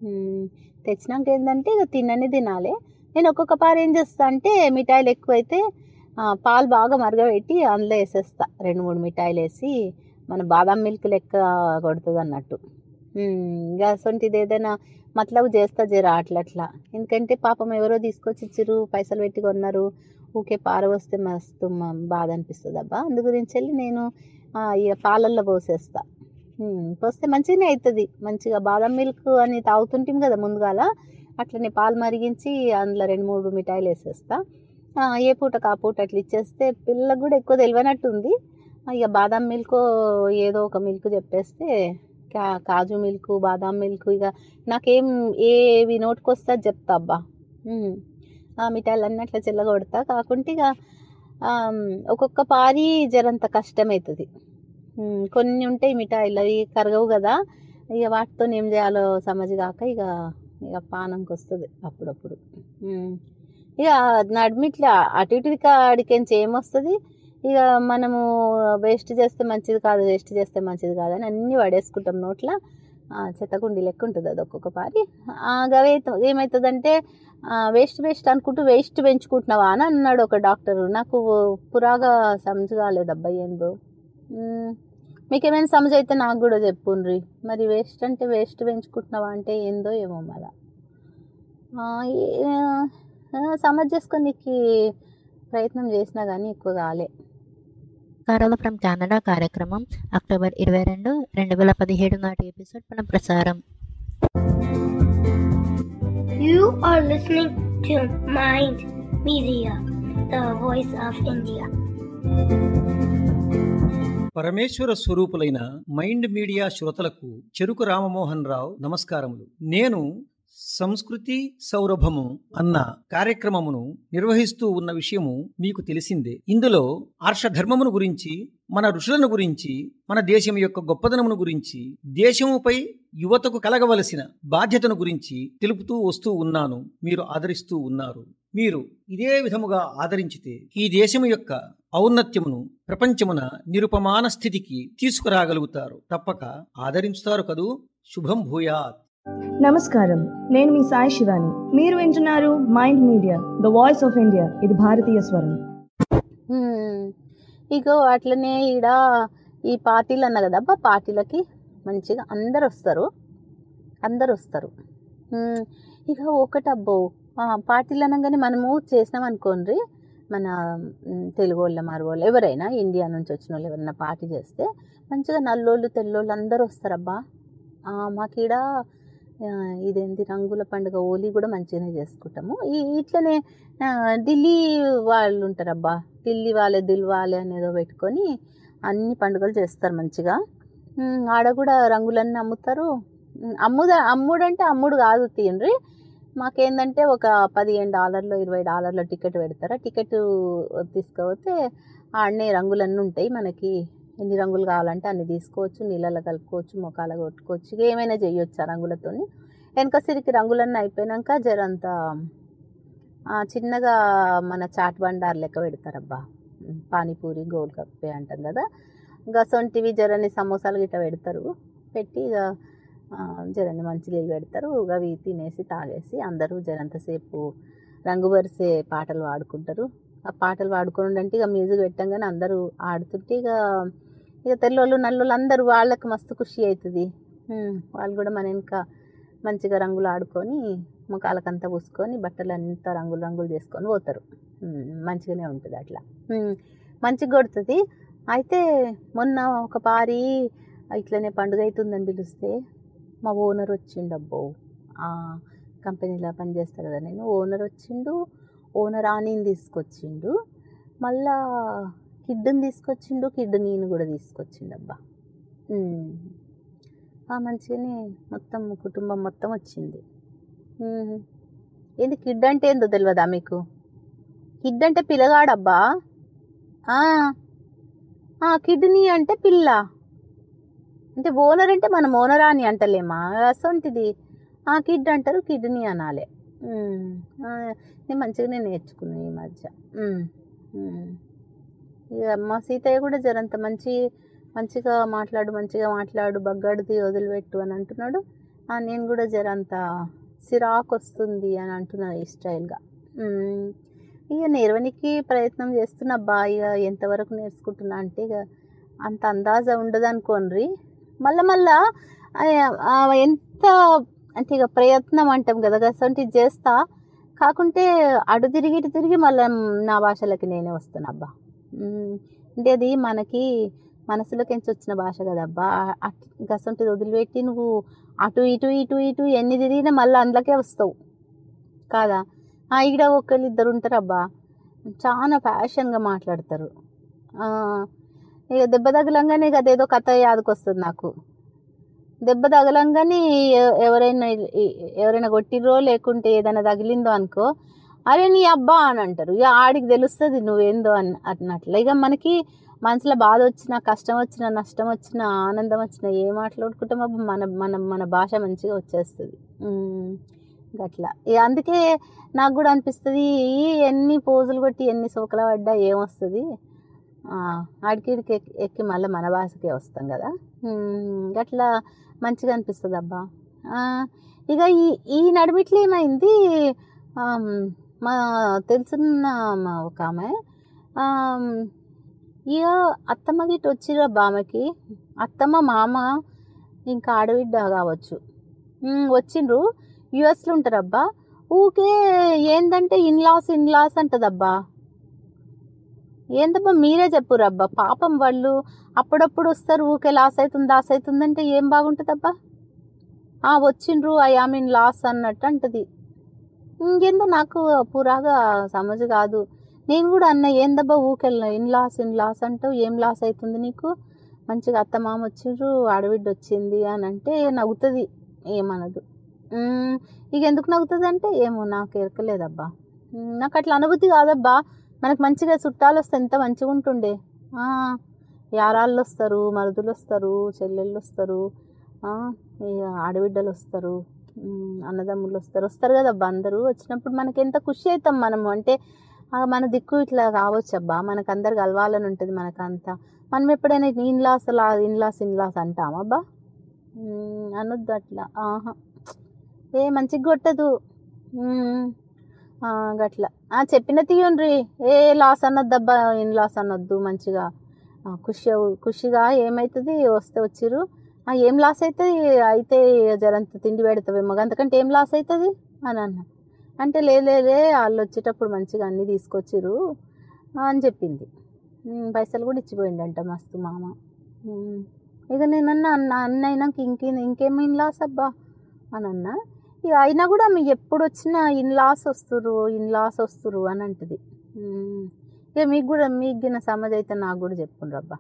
తెచ్చినాక ఏంటంటే ఇక తినని తినాలి నేను ఒక్కొక్క పారు ఏం చేస్తా అంటే మిఠాయిలు ఎక్కువైతే ఆ, పాలు బాగా మరగబెట్టి అందులో వేసేస్తా రెండు మూడు మిఠాయిలు వేసి మన బాదాం మిల్క్ లెక్క కొడుతుంది అన్నట్టు ఉమ్, ఇక అసొంటిది ఏదైనా మతలబు చేస్తా జర అట్లా అట్లా ఎందుకంటే పాపం ఎవరో తీసుకొచ్చి ఇచ్చిర్రు పైసలు పెట్టి కొన్నారు ఊకే పార వస్తే మస్తు మ- బాధ అనిపిస్తుంది అబ్బా అందు గురించి వెళ్ళి నేను ఆ, ఇక పాలల్లో పోసేస్తా ఉమ్, పోస్తే మంచిగానే అవుతుంది మంచిగా బాదం మిల్క్ అని తాగుతుంటాం కదా ముందుగాల అట్లనే పాలు మరిగించి అందులో రెండు మూడు మిఠాయిలు వేసేస్తా ఆ, ఏ పూటకు ఆ పూట అట్లా ఇచ్చేస్తే పిల్లలకు కూడా ఎక్కువ తెలియనట్టు ఉంది ఆ, ఇక బాదం మిల్క్ ఏదో ఒక మిల్క్ చెప్పేస్తే కా కాజు మిల్క్ బాదాం మిల్క్ ఇక నాకేం ఏవి నోటికి వస్తే అది చెప్తా అబ్బా ఉమ్. ఆ మిఠాయిలు అన్నీ అట్లా చెల్లగొడతా కాకుంటే ఇక ఆమ్, ఒక్కొక్క పారి జరంత కష్టమవుతుంది ఉమ్, కొన్ని ఉంటాయి మిఠాయిలు అవి కరగవు కదా ఇక వాటితో ఏం చేయాలో సమజ్ కాక ఇక ఇక పానంకి వస్తుంది అప్పుడప్పుడు ఉమ్. ఇక నడిమిట్లా అటు ఇటు కాడికెంచి ఏమొస్తుంది ఇక మనము వేస్ట్ చేస్తే మంచిది కాదు వేస్ట్ చేస్తే మంచిది కాదు అని అన్నీ పడేసుకుంటాం నోట్ల చెత్తకుండి లెక్క ఉంటుంది అది ఒక్కొక్క పారి ఆ, గవే ఏమవుతుందంటే వేస్ట్ వేస్ట్ అనుకుంటూ వేస్ట్ పెంచుకుంటున్నావా అని అన్నాడు ఒక డాక్టర్ నాకు పురాగా సమజ్ కాలేదబ్బా ఏందో ఉమ్, మీకేమైనా సమజ్ అయితే నాకు కూడా చెప్పుండ్రి మరి వేస్ట్ అంటే వేస్ట్ పెంచుకుంటున్నావా అంటే ఏందో ఏమో మళ్ళా ఆ, ఏ- సమజ్ చేసుకోనికి ప్రయత్నం చేసినా కానీ ఎక్కువ కాలే కారాల ఫ్రమ్ కెనడా కార్యక్రమం అక్టోబర్ ఇరవై రెండు రెండు వేల పదిహేడు నాటి ఎపిసోడ్ పునః ప్రసారం You are listening to Mind Media, the voice of India. పరమేశ్వర స్వరూపులైన మైండ్ మీడియా శ్రోతలకు చెరుకు రామమోహన్ రావు నమస్కారములు నేను సంస్కృతి సౌరభము అన్న కార్యక్రమమును నిర్వహిస్తూ ఉన్న విషయము మీకు తెలిసిందే ఇందులో ఆర్షధర్మమును గురించి మన ఋషులను గురించి మన దేశం యొక్క గొప్పదనమును గురించి దేశముపై యువతకు కలగవలసిన బాధ్యతను గురించి తెలుపుతూ వస్తూ ఉన్నాను మీరు ఆదరిస్తూ ఉన్నారు మీరు ఇదే విధముగా ఆదరించితే ఈ దేశము యొక్క ఔన్నత్యమును ప్రపంచమున నిరుపమాన స్థితికి తీసుకురాగలుగుతారు తప్పక ఆదరించుతారు కదూ శుభం భూయాత్ నమస్కారం నేను మీ సాయి శివాని మీరు వింటున్నారు Mind Media the voice of India ఇది భారతీయ స్వరం హ్మ్. ఇగో అట్లనే ఈడ ఈ పార్టీలు అన్న కదా అబ్బా పార్టీలకి మంచిగా అందరు వస్తారు అందరు వస్తారు హ్మ్. ఇక ఒకటి అబ్బో ఆ, పార్టీలు అనగానే మనము చేసినాం అనుకోండి మన మ్, తెలుగు వాళ్ళ మరవాళ్ళు ఎవరైనా ఇండియా నుంచి వచ్చిన వాళ్ళు ఎవరైనా పార్టీ చేస్తే మంచిగా నల్లోళ్ళు తెల్లోళ్ళు అందరూ వస్తారబ్బా ఆ, మాకీడ ఆ, ఇదేంటి రంగుల పండుగ హోలీ కూడా మంచిగానే చేసుకుంటాము ఈ ఇట్లనే ఆ, ఢిల్లీ వాళ్ళు ఉంటారబ్బా ఢిల్లీ వాళ్ళే దిల్ వాళ్ళే అనేదో పెట్టుకొని అన్ని పండుగలు చేస్తారు మంచిగా ఉమ్, ఆడ కూడా రంగులన్నీ అమ్ముతారు ఉమ్, అమ్ముద అమ్ముడు అంటే అమ్ముడు కాదు తీయండి మాకేందంటే ఒక పదిహేను డాలర్లు ఇరవై డాలర్ల టికెట్ పెడతారా టికెట్ తీసుకపోతే ఆడనే రంగులన్నీ ఉంటాయి మనకి ఎన్ని రంగులు కావాలంటే అన్ని తీసుకోవచ్చు నీళ్ళలో కలుపుకోవచ్చు మొఖాల కొట్టుకోవచ్చు ఇక ఏమైనా చేయొచ్చు ఆ రంగులతోని వెనక సిరికి రంగులన్నీ అయిపోయినాక జరంతా ఆ, చిన్నగా మన చాట్ బండార్ లెక్క పెడతారబ్బా ఉమ్, పానీపూరి గోల్ కప్పే అంటాం కదా ఇంకా సొంటివి జరని సమోసాలు గిట్ట పెడతారు పెట్టి ఇక ఆ, జరని మంచి నీళ్ళు పెడతారు ఇక అవి తినేసి తాగేసి అందరూ జరంతసేపు రంగు వరిసే పాటలు పాడుకుంటారు ఆ పాటలు పాడుకుని అంటే ఇక మ్యూజిక్ పెట్టంగానే అందరూ ఆడుతుంటే ఇక ఇక తెల్లోళ్ళు నల్లోళ్ళు అందరూ వాళ్ళకి మస్తు ఖుషి అవుతుంది ఉమ్, వాళ్ళు కూడా మన వెనక మంచిగా రంగులు ఆడుకొని ముఖాలకంతా పూసుకొని బట్టలు అంతా రంగులు రంగులు చేసుకొని పోతారు ఉమ్, మంచిగానే ఉంటుంది అట్లా ఉమ్, మంచిగా కొడుతుంది అయితే మొన్న ఒక పారి ఇట్లనే పండుగ అవుతుందని పిలిస్తే మా ఓనర్ వచ్చిండు అబ్బో ఆ కంపెనీలో పనిచేస్తా కదా నేను ఓనర్ వచ్చిండు ఓనర్ ఆనీని తీసుకొచ్చిండు మళ్ళా కిడ్ని తీసుకొచ్చిండు కిడ్ నేను కూడా తీసుకొచ్చిండు అబ్బా ఉమ్. ఆ మంచిగానే మొత్తం కుటుంబం మొత్తం వచ్చింది ఉమ్. ఏంది కిడ్ అంటే ఏందో తెలియదా మీకు కిడ్ అంటే పిల్లగాడబ్బా ఆ. ఆ, కిడ్నీ అంటే పిల్ల అంటే ఓనర్ అంటే మనం ఓనర్ అని అంటలేమా అసొంటిది ఆ కిడ్ అంటారు కిడ్నీ అనాలి ఉమ్. ఆ, నేను మంచిగానే నేర్చుకున్నాను ఈ మధ్య ఉమ్. ఉమ్. ఇక మా సీతయ్య కూడా జరంత మంచి మంచిగా మాట్లాడు మంచిగా మాట్లాడు బగ్గాడిది వదిలిపెట్టు అని అంటున్నాడు ఆ, నేను కూడా జరంత సిరాకు వస్తుంది అని అంటున్నా ఈ స్టైల్గా ఉమ్. ఇక నేర్వనికి ప్రయత్నం చేస్తున్నా అబ్బా ఇక ఎంతవరకు నేర్చుకుంటున్నా అంటే ఇక అంత అందాజ ఉండదు అనుకోండి మళ్ళా మళ్ళా ఆ- ఆ ఎంత అంటే ఇక ప్రయత్నం అంటాం కదా అసంటిది చేస్తా కాకుంటే అడు తిరిగి ఇటు తిరిగి మళ్ళీ నా భాషలకి నేనే వస్తాను అబ్బా ఉమ్, అంటే అది మనకి మనసులోకించి వచ్చిన భాష కదబ్బా గసంటిది వదిలిపెట్టి నువ్వు అటు ఇటు ఇటు ఇటు ఎన్ని తిరిగినా మళ్ళీ అందులోకే వస్తావు కాదా ఆ, ఈడ ఒకళ్ళు ఇద్దరు ఉంటారు అబ్బా చాలా ఫ్యాషన్గా మాట్లాడతారు ఆ, ఇక దెబ్బ తగలంగానే ఇక అదేదో కథ యాదకొస్తుంది నాకు దెబ్బ తగలంగానే ఎ- ఎవరైనా ఇ- ఎవరైనా కొట్టిర్రో లేకుంటే ఏదైనా తగిలిందో అనుకో అరే నీ అబ్బా అని అంటారు ఇక ఆడికి తెలుస్తుంది నువ్వేందో అని అన్నట్లు ఇక మనకి మనసులో బాధ వచ్చినా కష్టం వచ్చినా నష్టం వచ్చినా ఆనందం వచ్చినా ఏ మాట్లాడుకుంటాం అబ్బా మన మన మన భాష మంచిగా వచ్చేస్తుంది ఉమ్, గట్లా ఇక అందుకే నాకు కూడా అనిపిస్తుంది ఈ ఎన్ని పోజులు కొట్టి ఎన్ని సోకల పడ్డా ఏమొస్తుంది ఆడికి ఈడికి ఎక్కి ఎక్కి మళ్ళీ మన భాషకే వస్తాం కదా ఉమ్, గట్లా మంచిగా అనిపిస్తుంది అబ్బా ఆ, ఇక ఈ ఈ నడిమిట్లో ఏమైంది ఆమ్, మా తెలుసున్న మా ఒక ఆమె ఆమ్, ఇక అత్తమ్మ గిట్ట వచ్చిర్రు అబ్బా ఆమెకి అత్తమ్మ మామ ఇంకా ఆడబిడ్డ కావచ్చు ఉమ్, వచ్చిండ్రు యుఎస్లో ఉంటారు అబ్బా ఊకే ఏందంటే ఇన్లాస్ ఇన్లాస్ అంటదబ్బా ఏందబ్బా మీరే చెప్పురబ్బా పాపం వాళ్ళు అప్పుడప్పుడు వస్తారు ఊకే లాస్ అవుతుంది లాస్ అవుతుందంటే ఏం బాగుంటుందబ్బా ఆ వచ్చిండ్రు ఐ ఆమ్ ఇన్ లాస్ అన్నట్టు అంటది ఇంకేందో నాకు పూరాగా సమజ్ కాదు నేను కూడా అన్న ఏందబ్బా ఊకెళ్ళిన ఇన్ లాస్ ఇన్ లాస్ అంటావు ఏం లాస్ అవుతుంది నీకు మంచిగా అత్త మామ వచ్చిండ్రు ఆడబిడ్డ వచ్చింది అని అంటే నవ్వుతుంది ఏమనదు ఉమ్, ఇక ఎందుకు నవ్వుతుంది అంటే ఏమో నాకు ఎరకలేదబ్బా ఉమ్, నాకు అట్లా అనుభూతి కాదబ్బా మనకు మంచిగా చుట్టాలు వస్తే ఎంత మంచిగా ఉంటుండే ఆ, యారాళ్ళు వస్తారు మరుదులు వస్తారు చెల్లెళ్ళు వస్తారు ఆ, ఇక ఆడబిడ్డలు వస్తారు ఉమ్, అన్నదమ్ములు వస్తారు వస్తారు కదబ్బా అందరూ వచ్చినప్పుడు మనకి ఎంత ఖుషి అవుతాం మనము అంటే ఆ, మన దిక్కు ఇట్లా కావచ్చు అబ్బా మనకు అందరు కలవాలని ఉంటుంది మనకంతా మనం ఎప్పుడైనా ఇన్లాస్ లా ఇన్లాస్ ఇన్లాస్ అంటామబ్బా ఉమ్, అనొద్దు అట్లా ఆహా ఏ మంచిగా కొట్టదు ఉమ్, ఆ, గట్లా ఆ, చెప్పిన తీయండ్రి ఏ లాస్ అనొద్దబ్బా ఇన్ లాస్ అనొద్దు మంచిగా ఆ, ఖుషి అవు- ఖుషిగా ఏమవుతుంది వస్తే వచ్చిర్రు ఆ, ఏం లాస్ అవుతుంది అయితే జరంత తిండి పెడతావేమో అంతకంటే ఏం లాస్ అవుతుంది అని అన్న అంటే లే లే, లే వాళ్ళు వచ్చేటప్పుడు మంచిగా అన్నీ తీసుకొచ్చిర్రు అని చెప్పింది ఉమ్, పైసలు కూడా ఇచ్చిపోయిండంట మస్తు మామ ఉమ్, ఇక నేనన్నా అన్న అన్న అయినాక ఇంకే ఇంకేం ఇన్ లాస్ అబ్బా అని అన్నా ఇక అయినా కూడా మీకు ఎప్పుడు వచ్చినా ఇన్ లాస్ వస్తురు ఇన్ లాస్ వస్తురు అని అంటది ఉమ్, ఇక మీకు కూడా మీకు గిన సమజ్ అయితే నాకు కూడా చెప్పుకుండ్రు అబ్బా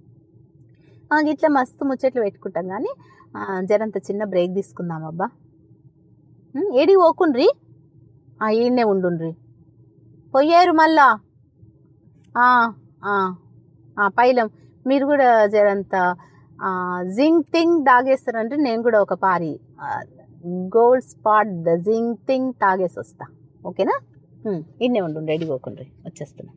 ఆ, ఇట్లా మస్తు ముచ్చట్లు పెట్టుకుంటాం కానీ ఆ, జరంత చిన్న బ్రేక్ తీసుకుందాం అబ్బా ఉమ్, ఏడికి పోకుండ్రి ఆ, ఈడనే ఉండుండ్రి పోయారు మళ్ళా ఆ, ఆ, ఆ, పైలం మీరు కూడా జరంత జింక్ థింగ్ తాగేస్తారంటే నేను కూడా ఒక పారి Gold Spot the zing thing తాగేసి వస్తా ఓకేనా ఉమ్, ఈడనే ఉండు రెడీ పోకుండ్రి వచ్చేస్తున్నా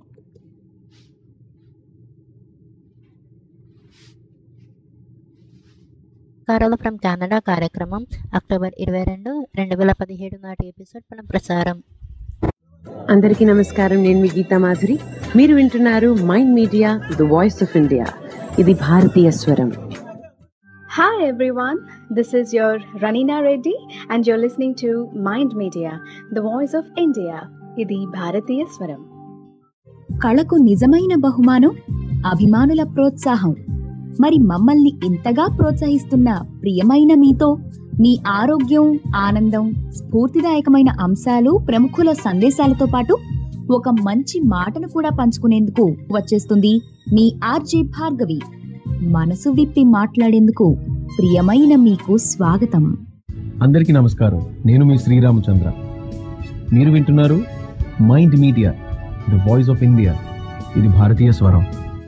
కారాల ఫ్రమ్ కెనడా కార్యక్రమం అక్టోబర్ ఇరవై రెండు రెండు వేల పదిహేడు నాటి ఎపిసోడ్ మన ప్రసారం అందరికీ నమస్కారం నేను మీ గీతా మాధురి మీరు వింటున్నారు Mind Media the voice of India ఇది భారతీయ స్వరం Hi everyone, this is your Ranina Reddy and you're listening to Mind Media, the voice of India. ఇది భారతీయ స్వరం కళకు నిజమైన బహుమానం అభిమానుల ప్రోత్సాహం మరి మమ్మల్ని ఇంతగా ప్రోత్సహిస్తున్న ప్రియమైన మీతో మీ ఆరోగ్యం ఆనందం స్ఫూర్తిదాయకమైన అంశాలు ప్రముఖుల సందేశాలతో పాటు ఒక మంచి మాటను కూడా పంచుకునేందుకు వచ్చేస్తుంది మీ ఆర్జే భార్గవి మనసు విప్పి మాట్లాడేందుకు ప్రియమైన మీకు స్వాగతం అందరికీ నమస్కారం నేను మీ శ్రీరామచంద్ర మీరు వింటున్నారు Mind Media the voice of India ఇది భారతీయ స్వరం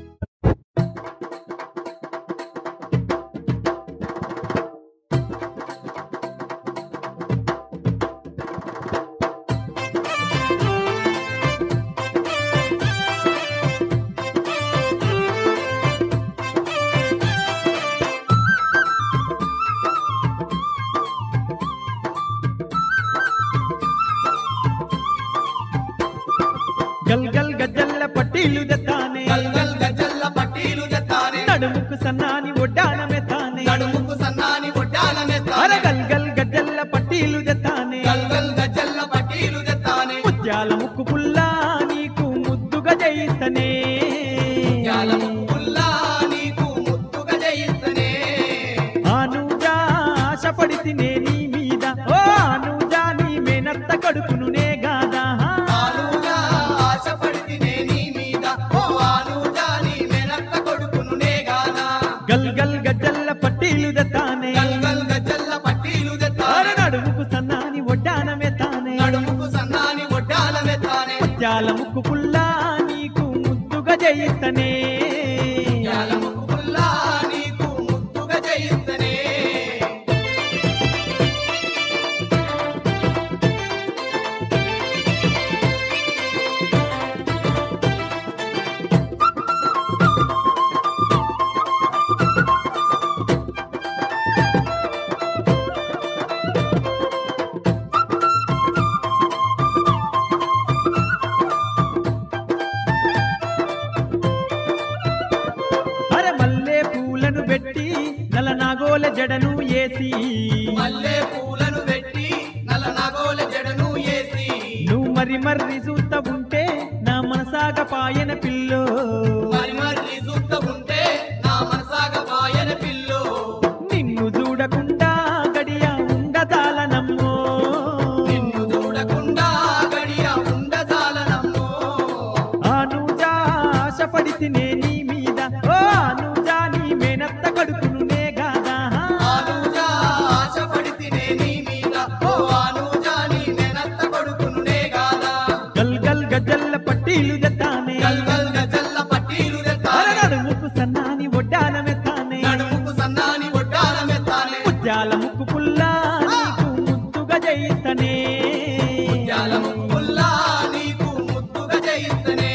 గల్ గల్ గజ్జల్ల పట్టీలు దెత్తానే గల్ గల్ గజ్జల్ల పట్టీలు దెత్తానే నడుముకు సన్నాని ఒడ్డాన మెత్తానే నడుముకు సన్నాని ఒడ్డాన మెత్తానే అర గల్ గల్ గజ్జల్ల పట్టీలు దెత్తానే గల్ గల్ గజ్జల్ల పట్టీలు దెత్తానే ముత్యాల ముక్కు పుల్లా నీకు ముద్దుగా జయిస్తనే ముత్యాల ముక్కు పుల్లా నీకు ముద్దుగా జయిస్తనే ఆనుజా ఆశపడితినే నీ మీద ఓ ఆనుజా నీ మేనత్త కడుపును నే గాదా ఆనుజా ఆశపడితినే నీ మీద ఓ ఆనుజా నీ మేనత్త కొడుకును నే గాదా గల్ గల్ గజ్జల్ల పట్టీలు దత్తానే వడ్డానమెత్తానే ముత్యాల ముక్కు పుల్లా నీకు ముద్దుగా జయిస్తనే ముత్యాల ముక్కు పుల్లా నీకు ముద్దుగా జయిస్తనే అరే మల్లె పూలను పెట్టి నల నాగోల జడను ఏసి మల్లె పూలను పెట్టి నల్ల నగోల జడను ఏసి నువ్వు మరి మర్రి చూస్తా ఉంటే నా మనసాగ పాయన పిల్లో మరి మరి చూస్తా ఉంటే నా మనసాగ పాయన పిల్లో నిన్ను చూడకుండా గడియ ఉండదాలనమ్మో నిన్ను చూడకుండా గడియ ఉండజాలనమ్మో అనుజా ఆశపడితినే నీ మీద ఓ అనుజా నీ మేనత్త కడుపును నే గాదా ఆనుజా ఆశపడితినే నీ మీద ఓ ఆనుజా నీ నెనత్త కొడుకునునే గాదా గల్ గల్ గజల్ల పట్టీలు జతానే గల్ గల్ గజల్ల పట్టీలు అరే తెత్తానే నడుముకు సన్నాని ఒడ్డాన మెత్తానే నడుముకు సన్నాని ఒడ్డానమెత్తానే ముత్యాల ముక్కు పుల్లా నీకు ముద్దుగా జయిస్తనే ముత్యాల ముక్కు పుల్లా నీకు ముద్దుగా జయిస్తనే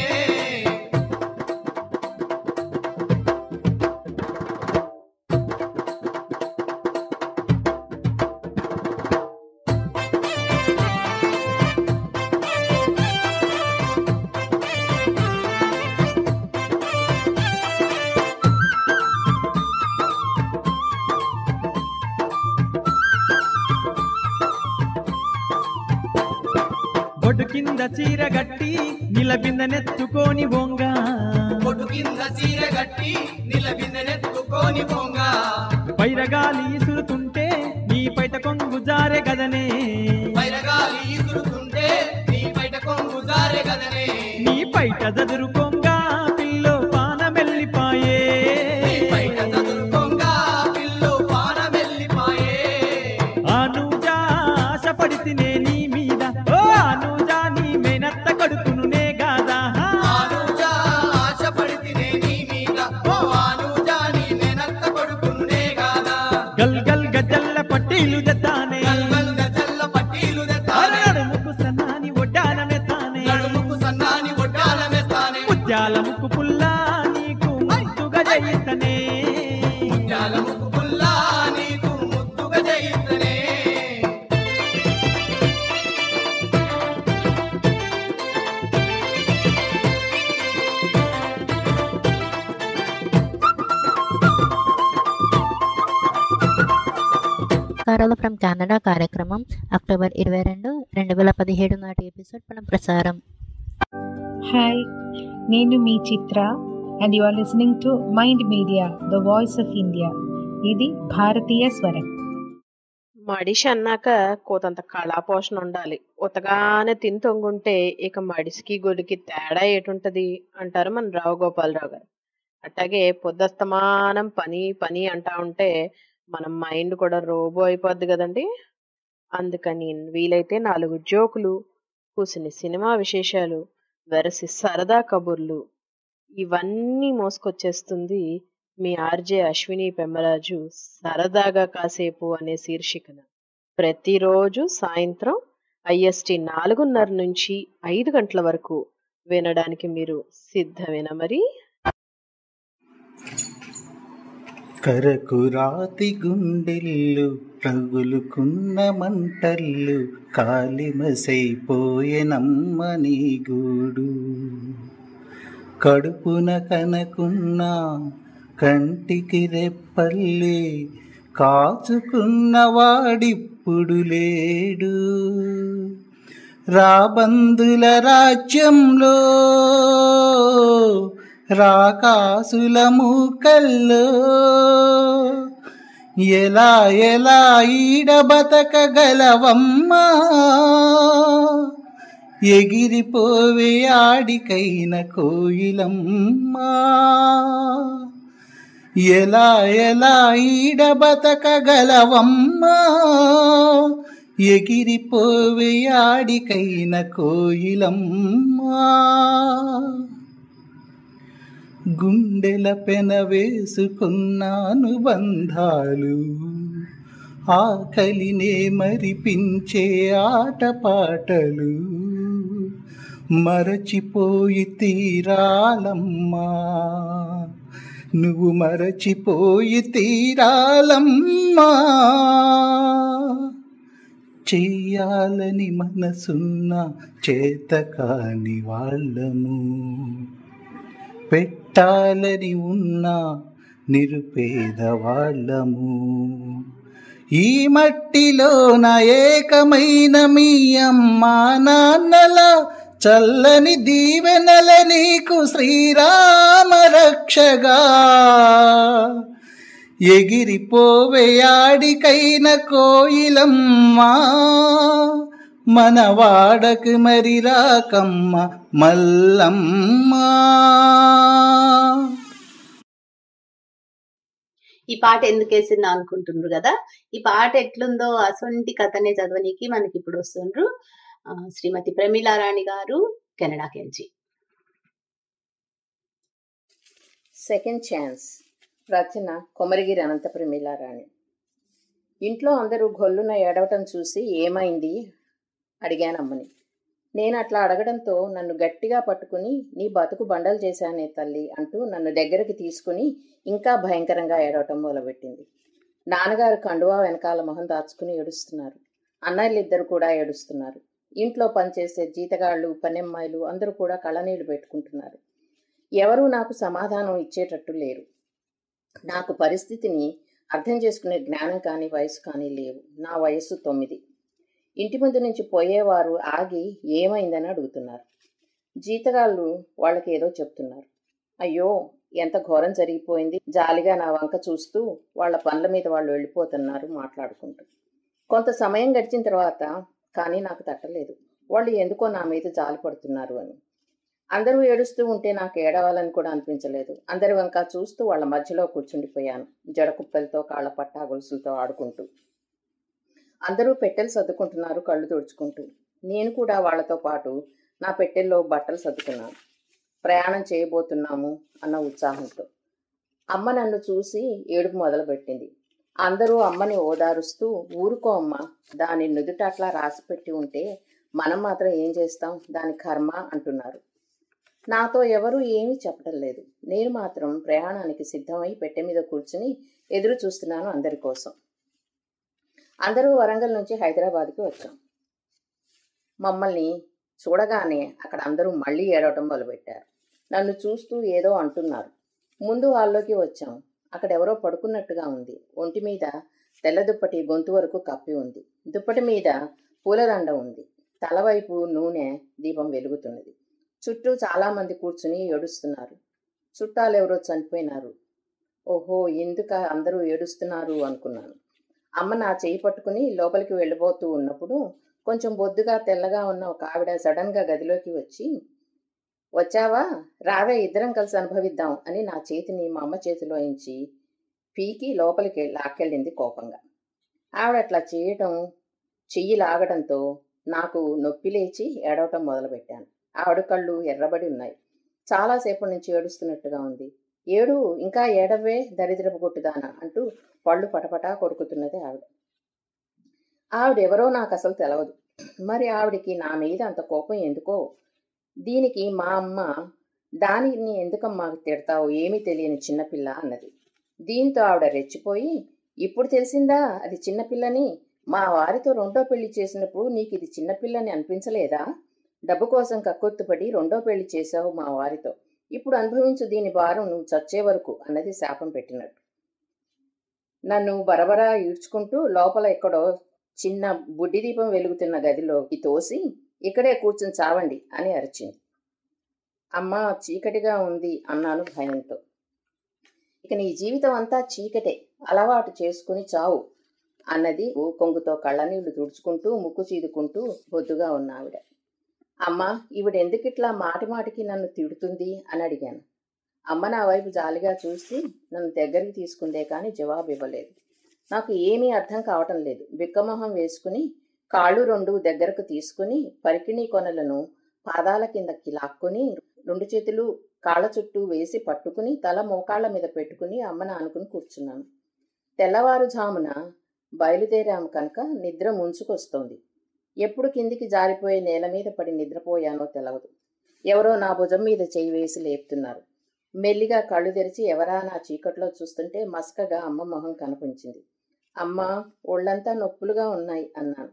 బొడ్డు కింద చీర గట్టి నిలబిందనెత్తుకోని బొంగ పొట్టు కింద చీర గట్టి నిలబిందెనెత్తుకోని పొంగ పైరగాలి ఇసురుతుంటే నీ పైట కొంగు జారె గదనే వైరగాలి ఈసురుతుంటే నీ బయట కొంగు జారె గదనే నీ పైట జదురు కొంగ పిల్లో పానమెల్లిపాయే నీ బయట చదురు కొంగ పిల్లు పానమెల్లిపాయే అనుజా ఆశపడితినే నీ మీద ఓ అనుజా నీ మేనత్త కడుపును నే గాదా ఆనుజా ఆశపడితినే నీ మీద ఓ ఆనుజా నీ నెనత్త కొడుకునునే గాదా గల్ గల్ గజల్ల పట్టీలు జతానే గల్గల్ గజల్ల పట్టీలు అరే తెత్తానే నడుముకు సన్నాని ఒడ్డాన మెత్తానే నడుముకు సన్నాని ఒడ్డానమెత్తానే ముత్యాల ముక్కు పుల్లా నీకు ముద్దుగా జయిస్తనే ముత్యాల ముక్కు పుల్లా నీకు ముద్దుగా జయిస్తనే కారాల ఫ్రమ్ కెనడా కార్యక్రమం అక్టోబర్ ఇరవై రెండు రెండు వేల పదిహేడు నాటి ఎపిసోడ్ పునః ప్రసారం హాయ్ నేను మీ Chitra and you are listening to Mind Media the voice of India ఇది భారతీయ స్వరం మడిషి అన్నాక కోతంత కళాపోషణ ఉండాలి ఉతగానే తిని తొంగుంటే ఇక మడిసికి గొడికి తేడా ఏటుంటది అంటారు మన రావు గోపాలరావు గారు అట్లాగే పొద్దస్తమానం పని పని అంటా ఉంటే మన మైండ్ కూడా రోబో అయిపోద్ది కదండి అందుకని వీలైతే నాలుగు జోకులు కూసిని సినిమా విశేషాలు వెరసి సరదా కబుర్లు ఇవన్నీ మోసుకొచ్చేస్తుంది మీ ఆర్జే అశ్విని పెమ్మరాజు సరదాగా కాసేపు అనే శీర్షికన ప్రతిరోజు సాయంత్రం ఐఎస్టి నాలుగున్నర నుంచి ఐదు గంటల వరకు వినడానికి మీరు సిద్ధమేనా మరి కరకు రాతి గుండెల్లు రగులుకున్న మంటల్లు కాలిమసైపోయెనమ్మ నీ గూడు కడుపున కనకున్న కంటికి రెప్పల్లే కాచుకున్న వాడిప్పుడు లేడు రాబందుల రాజ్యంలో రాకాసుల మూకల్లో ఎలా ఎలా ఈడ బతకగలవమ్మా ఎగిరిపోవే ఆడికైన కోయిలమ్మా ఎలా ఎలా ఈడ బతకగలవమ్మా ఎగిరిపోవే ఆడికైన కోయిలమ్మా గుండెల పెన వేసుకున్నాను బంధాలు ఆకలినే మరిపించే ఆటపాటలు మరచిపోయి తీరాలమ్మా నువ్వు మరచిపోయి తీరాలమ్మా చెయ్యాలని మనసున్న చేతకాని వాళ్ళము పెట్టాలని ఉన్న నిరుపేద వాళ్ళము ఈ మట్టిలో నా ఏకమైన మీ అమ్మా నాన్నల చల్లని దీవెనల నీకు శ్రీరామ రక్షగా ఎగిరిపోవే ఆడికైన కోయిలమ్మా మన వాడకు మరి రాకమ్మ మల్లమ్మా ఈ పాట ఎందుకు వేసిందా అనుకుంటుండ్రు కదా ఈ పాట ఎట్లుందో అసొంటి కథనే చదవనీకి మనకి ఇప్పుడు వస్తుండ్రు ఆ, శ్రీమతి ప్రమీలారాణి గారు కెనడా కెంచి సెకండ్ ఛాన్స్ రచన కొమరగిరి అనంత ప్రమీలారాణి ఇంట్లో అందరూ గొల్లున ఏడవటం చూసి ఏమైంది అడిగాను అమ్మని నేను అట్లా అడగడంతో నన్ను గట్టిగా పట్టుకుని నీ బతుకు బండలు చేశానే తల్లి అంటూ నన్ను దగ్గరికి తీసుకుని ఇంకా భయంకరంగా ఏడవటం మొదలుపెట్టింది నాన్నగారు కండువా వెనకాల మొహం దాచుకుని ఏడుస్తున్నారు అన్నయ్యలిద్దరు కూడా ఏడుస్తున్నారు ఇంట్లో పనిచేసే జీతగాళ్ళు పనెమ్మాయిలు అందరూ కూడా కళ్ళనీళ్ళు పెట్టుకుంటున్నారు ఎవరూ నాకు సమాధానం ఇచ్చేటట్టు లేరు నాకు పరిస్థితిని అర్థం చేసుకునే జ్ఞానం కానీ వయసు కానీ లేవు నా వయస్సు తొమ్మిది ఇంటి ముందు నుంచి పోయేవారు ఆగి ఏమైందని అడుగుతున్నారు జీతగాళ్ళు వాళ్ళకి ఏదో చెప్తున్నారు అయ్యో ఎంత ఘోరం జరిగిపోయింది జాలిగా నా వంక చూస్తూ వాళ్ళ పనుల మీద వాళ్ళు వెళ్ళిపోతున్నారు మాట్లాడుకుంటూ కొంత సమయం గడిచిన తర్వాత కానీ నాకు తట్టలేదు వాళ్ళు ఎందుకో నా మీద జాలి పడుతున్నారు అని అందరూ ఏడుస్తూ ఉంటే నాకు ఏడవాలని కూడా అనిపించలేదు అందరి వంక చూస్తూ వాళ్ళ మధ్యలో కూర్చుండిపోయాను జడకుప్పలతో కాళ్ళ పట్టా గొలుసులతో ఆడుకుంటూ అందరూ పెట్టెలు సర్దుకుంటున్నారు కళ్ళు తుడుచుకుంటూ నేను కూడా వాళ్ళతో పాటు నా పెట్టెల్లో బట్టలు సర్దుకున్నాను ప్రయాణం చేయబోతున్నాము అన్న ఉత్సాహంతో అమ్మ నన్ను చూసి ఏడుపు మొదలుపెట్టింది అందరూ అమ్మని ఓదారుస్తూ ఊరుకో అమ్మ దాని నుదుట అట్లా రాసిపెట్టి ఉంటే మనం మాత్రం ఏం చేస్తాం దాని కర్మ అంటున్నారు నాతో ఎవరూ ఏమీ చెప్పడం లేదు నేను మాత్రం ప్రయాణానికి సిద్ధమై పెట్టె మీద కూర్చుని ఎదురు చూస్తున్నాను అందరి కోసం అందరూ వరంగల్ నుంచి హైదరాబాద్కి వచ్చాం మమ్మల్ని చూడగానే అక్కడ అందరూ మళ్ళీ ఏడవటం మొదలుపెట్టారు నన్ను చూస్తూ ఏదో అంటున్నారు ముందు హాల్లోకి వచ్చాం అక్కడ ఎవరో పడుకున్నట్టుగా ఉంది ఒంటి మీద తెల్ల దుప్పటి గొంతు వరకు కప్పి ఉంది దుప్పటి మీద పూలదండ ఉంది తలవైపు నూనె దీపం వెలుగుతున్నది చుట్టూ చాలామంది కూర్చుని ఏడుస్తున్నారు చుట్టాలు ఎవరో చనిపోయినారు ఓహో ఎందుక అందరూ ఏడుస్తున్నారు అనుకున్నాను అమ్మ నా చేయి పట్టుకుని లోపలికి వెళ్ళబోతూ ఉన్నప్పుడు కొంచెం బొద్దుగా తెల్లగా ఉన్న ఒక ఆవిడ సడన్గా గదిలోకి వచ్చి వచ్చావా రావే ఇద్దరం కలిసి అనుభవిద్దాం అని నా చేతిని మా అమ్మ చేతిలో ఇంచి పీకి లోపలికి లాక్కెళ్ళింది కోపంగా ఆవిడ అట్లా చేయటం చెయ్యి లాగడంతో నాకు నొప్పి లేచి ఏడవటం మొదలుపెట్టాను ఆవిడ కళ్ళు ఎర్రబడి ఉన్నాయి చాలాసేపటి నుంచి ఏడుస్తున్నట్టుగా ఉంది ఏడు ఇంకా ఏడవే దరిద్రపు కొట్టుదానా అంటూ పళ్ళు పటపటా కొరుకుతున్నది ఆవిడ ఆవిడెవరో నాకు అసలు తెలవదు మరి ఆవిడికి నా మీద అంత కోపం ఎందుకో దీనికి మా అమ్మ దానిని ఎందుకమ్మా తిడతావు ఏమీ తెలియని చిన్నపిల్ల అన్నది దీంతో ఆవిడ రెచ్చిపోయి ఇప్పుడు తెలిసిందా అది చిన్నపిల్లని మా వారితో రెండో పెళ్లి చేసినప్పుడు నీకు ఇది చిన్నపిల్లని అనిపించలేదా డబ్బు కోసం కక్కుర్తుపడి రెండో పెళ్లి చేశావు మా వారితో ఇప్పుడు అనుభవించు దీని భారం నువ్వు చచ్చే వరకు అన్నది శాపం పెట్టినట్టు నన్ను బరబరా ఈడ్చుకుంటూ లోపల ఎక్కడో చిన్న బుడ్డి దీపం వెలుగుతున్న గదిలోకి తోసి ఇక్కడే కూర్చుని చావండి అని అరిచింది అమ్మ చీకటిగా ఉంది అన్నాను భయంతో ఇక నీ జీవితం అంతా చీకటే అలవాటు చేసుకుని చావు అన్నది ఓ కొంగుతో కళ్ళనీళ్లు తుడుచుకుంటూ ముక్కు చీదుకుంటూ బొద్దుగా ఉన్న ఆవిడ అమ్మ ఈవిడ ఎందుకిట్లా మాటి మాటికి నన్ను తిడుతుంది అని అడిగాను అమ్మ నా వైపు జాలిగా చూసి నన్ను దగ్గరికి తీసుకుందే కానీ జవాబు ఇవ్వలేదు నాకు ఏమీ అర్థం కావటం లేదు బిక్కమొహం వేసుకుని కాళ్ళు రెండు దగ్గరకు తీసుకుని పరికిణీ కొనలను పాదాల కిందకి లాక్కుని రెండు చేతులు కాళ్ళ చుట్టూ వేసి పట్టుకుని తల మోకాళ్ళ మీద పెట్టుకుని అమ్మను ఆనుకుని కూర్చున్నాను తెల్లవారుజామున బయలుదేరాము కనుక నిద్ర ముంచుకొస్తోంది ఎప్పుడు కిందికి జారిపోయే నేల మీద పడి నిద్రపోయానో తెలవదు ఎవరో నా భుజం మీద చేయి వేసి లేపుతున్నారు మెల్లిగా కళ్ళు తెరిచి ఎవరా నా చీకట్లో చూస్తుంటే మస్కగా అమ్మ మొహం కనిపించింది అమ్మ ఒళ్ళంతా నొప్పులుగా ఉన్నాయి అన్నాను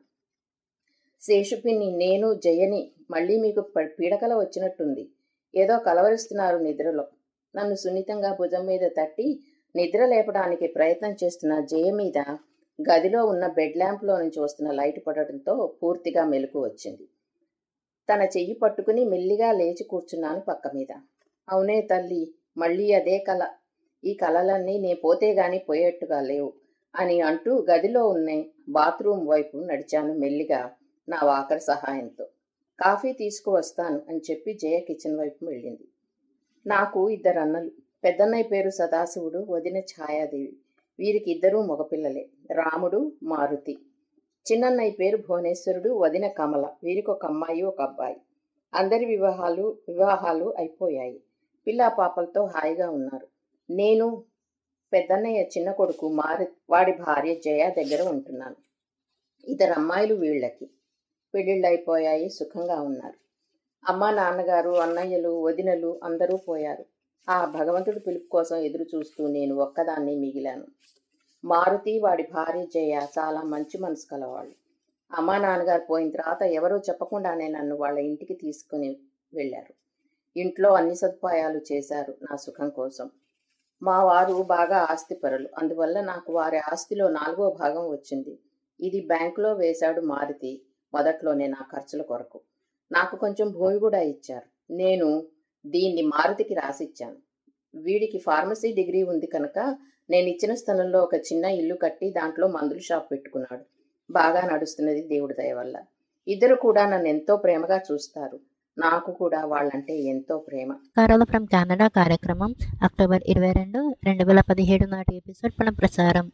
శేషుపిన్ని నేను జయని మళ్ళీ మీకు ప- పీడకల వచ్చినట్టుంది ఏదో కలవరిస్తున్నారు నిద్రలో నన్ను సున్నితంగా భుజం మీద తట్టి నిద్ర లేపడానికి ప్రయత్నం చేస్తున్న జయ మీద గదిలో ఉన్న బెడ్ ల్యాంప్లో నుంచి వస్తున్న లైట్ పడడంతో పూర్తిగా మెలకు వచ్చింది తన చెయ్యి పట్టుకుని మెల్లిగా లేచి కూర్చున్నాను పక్క మీద అవునే తల్లి మళ్ళీ అదే కల ఈ కలలన్నీ నే పోతే గాని పోయేట్టుగా లేవు అని అంటూ గదిలో ఉన్న బాత్రూమ్ వైపు నడిచాను మెల్లిగా నా వాకర్ సహాయంతో కాఫీ తీసుకువస్తాను అని చెప్పి జయ కిచెన్ వైపు వెళ్ళింది నాకు ఇద్దరు అన్నలు పెద్దన్నయ్య పేరు సదాశివుడు వదిన ఛాయాదేవి వీరికి ఇద్దరూ మగపిల్లలే రాముడు మారుతి చిన్నన్నయ్య పేరు భువనేశ్వరుడు వదిన కమల వీరికి ఒక అమ్మాయి ఒక అబ్బాయి అందరి వివాహాలు వివాహాలు అయిపోయాయి పిల్లా పాపలతో హాయిగా ఉన్నారు నేను పెద్దన్నయ్య చిన్న కొడుకు మారు వాడి భార్య జయ దగ్గర ఉంటున్నాను ఇద్దరు అమ్మాయిలు వీళ్ళకి పెళ్ళిళ్ళు అయిపోయాయి సుఖంగా ఉన్నారు అమ్మ నాన్నగారు అన్నయ్యలు వదినలు అందరూ పోయారు ఆ భగవంతుడి పిలుపు కోసం ఎదురు చూస్తూ నేను ఒక్కదాన్ని మిగిలాను మారుతి వాడి భార్య జయ చాలా మంచి మనసు కలవాళ్ళు అమ్మా నాన్నగారు పోయిన తర్వాత ఎవరో చెప్పకుండానే నన్ను వాళ్ళ ఇంటికి తీసుకుని వెళ్ళారు ఇంట్లో అన్ని సదుపాయాలు చేశారు నా సుఖం కోసం మా వారు బాగా ఆస్తిపరులు అందువల్ల నాకు వారి ఆస్తిలో నాలుగో భాగం వచ్చింది ఇది బ్యాంకులో వేశాడు మారుతి మొదట్లోనే నా ఖర్చుల కొరకు నాకు కొంచెం భూమి కూడా ఇచ్చారు నేను దీన్ని మారుతికి రాసిచ్చాను వీడికి ఫార్మసీ డిగ్రీ ఉంది కనుక నేను ఇచ్చిన స్థలంలో ఒక చిన్న ఇల్లు కట్టి దాంట్లో మందుల షాప్ పెట్టుకున్నాడు బాగా నడుస్తున్నది దేవుడి దయ వల్ల ఇద్దరు కూడా నన్ను ఎంతో ప్రేమగా చూస్తారు నాకు కూడా వాళ్ళంటే ఎంతో ప్రేమ కారాల ఫ్రమ్ కెనడా కార్యక్రమం అక్టోబర్ ఇరవై రెండు రెండు వేల పదిహేడు నాటి ఎపిసోడ్ పునః ప్రసారం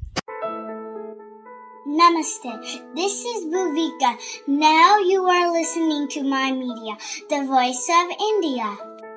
Namaste. This is Bhuvika. Now you are listening to my media, the voice of India.